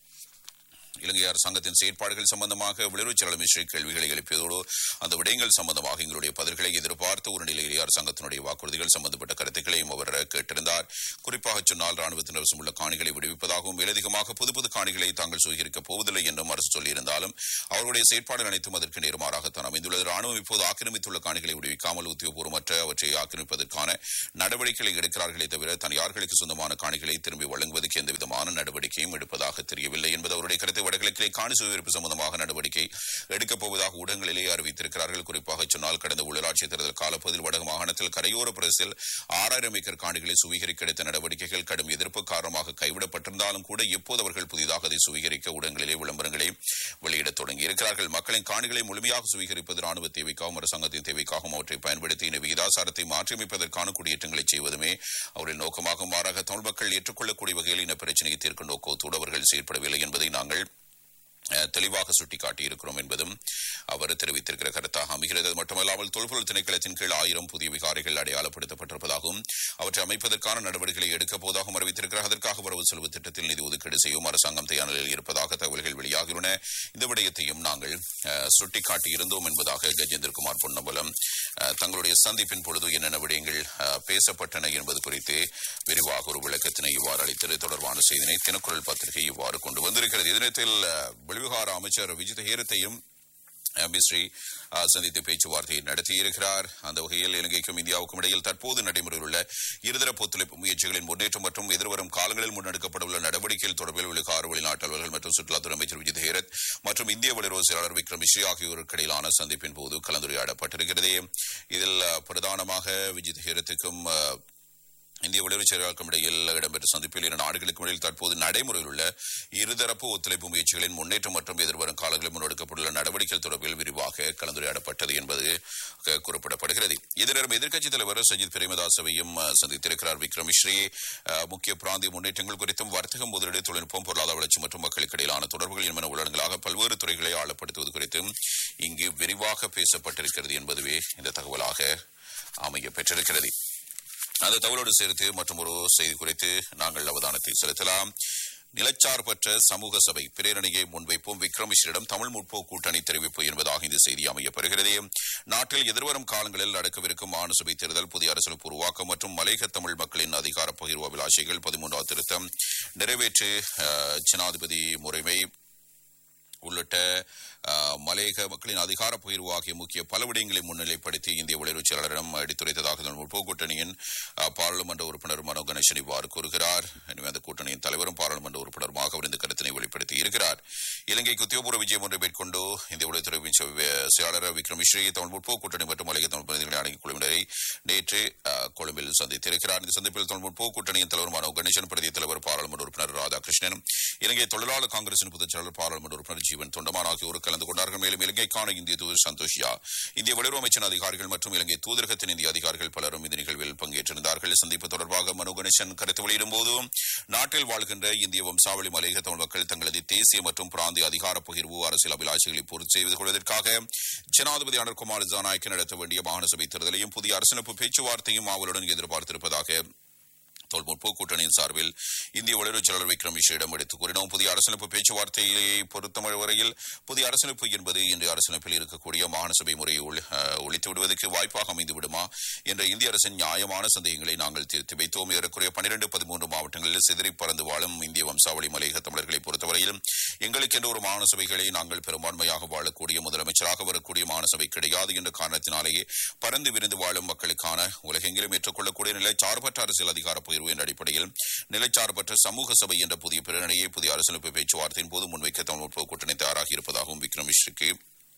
இலங்கை அரசாங்கத்தின் செயற்பாடுகள் சம்பந்தமாக வெளியுறவுச் செயலாளர் மிஸ்ரி கேள்விகளை எழுப்பியதோடு அந்த விடயங்கள் சம்பந்தமாக எங்களுடைய பதில்களை எதிர்பார்த்த ஒரு நிலையிலே அரசாங்கத்தினுடைய வாக்குறுதிகள் சம்பந்தப்பட்ட கருத்துக்களையும் அவர் கேட்டிருந்தார் குறிப்பாக சொன்னால் ராணுவத்தினர் உள்ள காணிகளை விடுவிப்பதாகவும் மேலதிகமாக புது புது காணிகளை தாங்கள் சுவீகரிக்கப் போவதில்லை என்றும் அரசு சொல்லியிருந்தாலும் அவருடைய செயற்பாடுகள் அனைத்தும் அதற்கு நேர்மாறாகத்தான் அமைந்துள்ளது ராணுவம் இப்போது ஆக்கிரமித்துள்ள காணிகளை விடுவிக்காமல் உத்தியோகபூர்வமற்ற அவற்றை ஆக்கிரமிப்பதற்கான நடவடிக்கைகளை எடுக்கிறார்களே தவிர தனியார்களுக்கு சொந்தமான காணிகளை திரும்பி வழங்குவதற்கு எந்த விதமான நடவடிக்கையும் எடுப்பதாக தெரியவில்லை என்பது அவருடைய கருத்து வடகிழக்கிலே காணி சுவீகரிப்பு சம்பந்தமாக நடவடிக்கை எடுக்கப் போவதாக ஊடகங்களிலேயே அறிவித்திருக்கிறார்கள் குறிப்பாக சொன்னால் கடந்த உள்ளாட்சி தேர்தல் காலப்பகுதியில் வடக்கு மாகாணத்தில் கரையோர பிரதேசத்தில் ஆறாயிரம் ஏக்கர் காணிகளை சுவீகரிக்க எடுத்த நடவடிக்கைகள் கடும் எதிர்ப்பு காரணமாக கைவிடப்பட்டிருந்தாலும் கூட எப்போது அவர்கள் புதிதாக அதை சுவீகரிக்க ஊடகங்களிலே விளம்பரங்களை வெளியிடத் தொடங்கி இருக்கிறார்கள் மக்களின் காணிகளை முழுமையாக சுவீகரிப்பது ராணுவ தேவைக்காகவும் அரசாங்கத்தின் தேவைக்காகவும் அவற்றை பயன்படுத்தி இந்த விகிதாசாரத்தை மாற்றியமைப்பதற்கான குடியேற்றங்களை செய்வதுமே அவரின் நோக்கமாக மாறாக தமிழ் மக்கள் ஏற்றுக்கொள்ளக்கூடிய வகையில் இன பிரச்சனையை தீர்க்கும் நோக்கத்தோடு அவர்கள் செயற்படவில்லை என்பதை நாங்கள் அஹ், தெளிவாக சுட்டிக்காட்டியிருக்கிறோம் என்பதும் அவர் தெரிவித்திருக்கிற கருத்தாக அமைகிறது அது மட்டுமல்லாமல் தொல்பொருள் திணைக்களத்தின் கீழ் ஆயிரம் புதிய விகாரைகள் அடையாளப்படுத்தப்பட்டிருப்பதாகவும் அவற்றை அமைப்பதற்கான நடவடிக்கைகளை எடுக்கப் போவதாகவும் அறிவித்திருக்கிறார் அதற்காக வரவு செலவு திட்டத்தில் நிதி ஒதுக்கீடு செய்யும் அரசாங்கம் தயார் நிலையில் இருப்பதாக தகவல்கள் வெளியாகியுள்ளன இந்த விடயத்தையும் நாங்கள் அஹ், சுட்டிக்காட்டியிருந்தோம் என்பதாக கஜேந்திரகுமார் பொன்னம்பலம் அஹ், தங்களுடைய சந்திப்பின் பொழுது என்னென்ன விடயங்கள் அஹ், பேசப்பட்டன என்பது குறித்து விரிவாக ஒரு விளக்கத்தினை இவ்வாறு அளித்தது தொடர்பான செய்தினை தினக்குரல் பத்திரிகை இவ்வாறு கொண்டு வந்திருக்கிறது இதனத்தில் அஹ், வெளிவிவகார அமைச்சர் விஜித் ஹேரத்தையும் மிஸ்ரி சந்தித்து பேச்சுவார்த்தையை நடத்தியிருக்கிறார் அந்த வகையில் இலங்கைக்கும் இந்தியாவுக்கும் இடையில் தற்போது நடைமுறையில் உள்ள இருதரப்பு ஒத்துழைப்பு முயற்சிகளின் முன்னேற்றம் மற்றும் எதிர்வரும் காலங்களில் முன்னெடுக்கப்பட உள்ள நடவடிக்கைகள் தொடர்பில் வெளிகார வெளிநாட்டு அலுவலர்கள் மற்றும் சுற்றுலாத்துறை அமைச்சர் விஜித் ஹேரத் மற்றும் இந்திய வெளியுறவு செயலாளர் விக்ரம் மிஸ்ரி ஆகியோருக்கு இடையிலான சந்திப்பின் போது கலந்துரையாடப்பட்டிருக்கிறது இதில் அஹ், பிரதானமாக விஜித் ஹேரத்துக்கும் அஹ், இந்திய வெளியுறவு செயலாளருக்கும் இடையில் இடம்பெற்ற சந்திப்பில் இரு நாடுகளுக்கும் இடையில் தற்போது நடைமுறையில் உள்ள இருதரப்பு ஒத்துழைப்பு முயற்சிகளின் முன்னேற்றம் மற்றும் எதிர்வரும் காலங்களில் முன்னெடுக்கப்பட்டுள்ள நடவடிக்கைகள் தொடர்பில் விரிவாக கலந்துரையாடப்பட்டது என்பது க- குறிப்பிடப்படுகிறது இதனிடம் எதிர்க்கட்சித் தலைவர் சஜித் பிரேமதாசவையும் அஹ், சந்தித்திருக்கிறார் விக்ரம் மிஸ்ரி அஹ், முக்கிய பிராந்திய முன்னேற்றங்கள் குறித்தும் வர்த்தகம் முதலீடு தொழில்நுட்பம் பொருளாதார வளர்ச்சி மற்றும் மக்களுக்கு இடையிலான தொடர்புகள் என்பன உள்ளடங்களாக பல்வேறு துறைகளை ஆழப்படுத்துவது குறித்தும் இங்கு விரிவாக பேசப்பட்டிருக்கிறது என்பதுவே இந்த தகவலாக அமைய பெற்றிருக்கிறது அந்த தகவலோடு சேர்த்து மற்றும் ஒரு செய்தி குறித்து நாங்கள் அவதானத்தை செலுத்தலாம் நிலச்சார்பற்ற சமூக சபை பிரேரணையை முன்வைப்போம் விக்ரமிஷரிடம் தமிழ் முற்போக்கு கூட்டணி தெரிவிப்பு என்பதாக இந்த செய்தி அமையப்பெறுகிறது நாட்டில் எதிர்வரும் காலங்களில் நடக்கவிருக்கும் மாநில சபை தேர்தல் புதிய அரசியல் உருவாக்கம் மற்றும் மலையக தமிழ் மக்களின் அதிகார பகிர்வு அபிலாஷைகள் பதிமூன்றாவது திருத்தம் நிறைவேற்று அஹ், ஜனாதிபதி முறைமை உள்ளிட்ட அஹ், மலையக மக்களின் அதிகார பகிர்வு ஆகிய முக்கிய பல விடயங்களை முன்னிலைப்படுத்தி இந்திய வெளியுறவு செயலாளரிடம் எடுத்துரைத்ததாக தமிழ் முற்போக்கு கூட்டணியின் அஹ், பாராளுமன்ற உறுப்பினர் மனோ கணேசன் இவ்வாறு கூறுகிறார் எனவே அந்த கூட்டணியின் தலைவரும் பாராளுமன்ற உறுப்பினருமாக அவர் இந்த கருத்தினை வெளிப்படுத்தி இருக்கிறார் இலங்கைக்கு உத்தியோகபூர்வ விஜயம் ஒன்றை மேற்கொண்டு இந்திய வெளியுறவுத்துறை செ- செயலாளர் விக்ரம் மிஸ்ரி தமிழ் முற்போக்கு கூட்டணி மற்றும் மலையக தமிழ் பிரதிநிதிகளை அடங்கிய குழுவினரை நேற்று அஹ், கொழும்பில் சந்தித்திருக்கிறார் இந்த சந்திப்பில் தமிழ் முற்போக்கு கூட்டணியின் தலைவர் மனோ கணேசன் பிரதி தலைவர் பாராளுமன்ற உறுப்பினர் ராதாகிருஷ்ணன் இலங்கை தொழிலாளர் காங்கிரசின் பொதுச் செயலாளர் பாராளுமன்ற உறுப்பினர் ஜீவன் தொண்டமான் ஆகியோர் கலந்து கொண்டார்கள் மேலும் இலங்கைக்கான இந்திய தூதர் சந்தோஷியா இந்திய வெளியுறவு அமைச்சின் அதிகாரிகள் மற்றும் இலங்கை தூதரகத்தின் இந்திய அதிகாரிகள் பலரும் இந்த நிகழ்வில் பங்கேற்றிருந்தார்கள் சந்திப்பு தொடர்பாக மனோ கணேசன் கருத்து வெளியிடும் போது நாட்டில் வாழ்கின்ற இந்திய வம்சாவளி மலையக தமிழ் மக்கள் தங்களது தேசிய மற்றும் பிராந்திய அதிகார பகிர்வு அரசியல் அபிலாஷைகளை பூர்த்தி செய்து கொள்வதற்காக ஜனாதிபதி அனுர்குமார் ஜனநாயக்க நடத்த வேண்டிய மாகாண சபை தேர்தலையும் புதிய அரசியலமைப்பு பேச்சுவார்த்தையும் ஆவலுடன் எதிர்பார்த்திருப்பதாக தொல்முற்பு கூட்டணியின் சார்பில் இந்திய வெளியுறவுச் செயலர் விக்ரம் மிஸ்ரியிடம் எடுத்துக் கூறினோம் புதிய அரசியலமைப்பு பேச்சுவார்த்தையை பொறுத்தமளவு வரையில் புதிய அரசியலமைப்பு என்பது இன்றைய அரசியலமைப்பில் இருக்கக்கூடிய மாகாண சபை முறையை ஒளி- அஹ், ஒழித்து விடுவதற்கு வாய்ப்பாக அமைந்து விடுமா என்ற இந்திய அரசின் நியாயமான சந்தேகங்களை நாங்கள் தீர்த்து வைத்தோம் ஏறக்குறைய பனிரெண்டு பதிமூன்று மாவட்டங்களில் சிதறி பறந்து வாழும் இந்திய வம்சாவளி மலையக தமிழர்களை பொறுத்தவரையில் எங்களுக்கென்ற ஒரு மாகாண சபைகளை நாங்கள் பெரும்பான்மையாக வாழக்கூடிய முதலமைச்சராக வரக்கூடிய மாகாண சபை கிடையாது என்ற காரணத்தினாலேயே பறந்து விரிந்து வாழும் மக்களுக்கான உலகெங்கிலும் ஏற்றுக்கொள்ளக்கூடிய நிலைச்சார்பற்ற அரசியல் அதிகார பகிர்வு என்ற அடிப்படையில் நிலைச்சார்பற்ற சமூக சபை என்ற புதிய பிரேரணையை புதிய அரசியலமைப்பு பேச்சுவார்த்தையின் போது முன்வைக்க தமிழ் முற்போக்கு கூட்டணி தயாராகி இருப்பதாகவும் விக்ரம் மிஸ்ருக்கு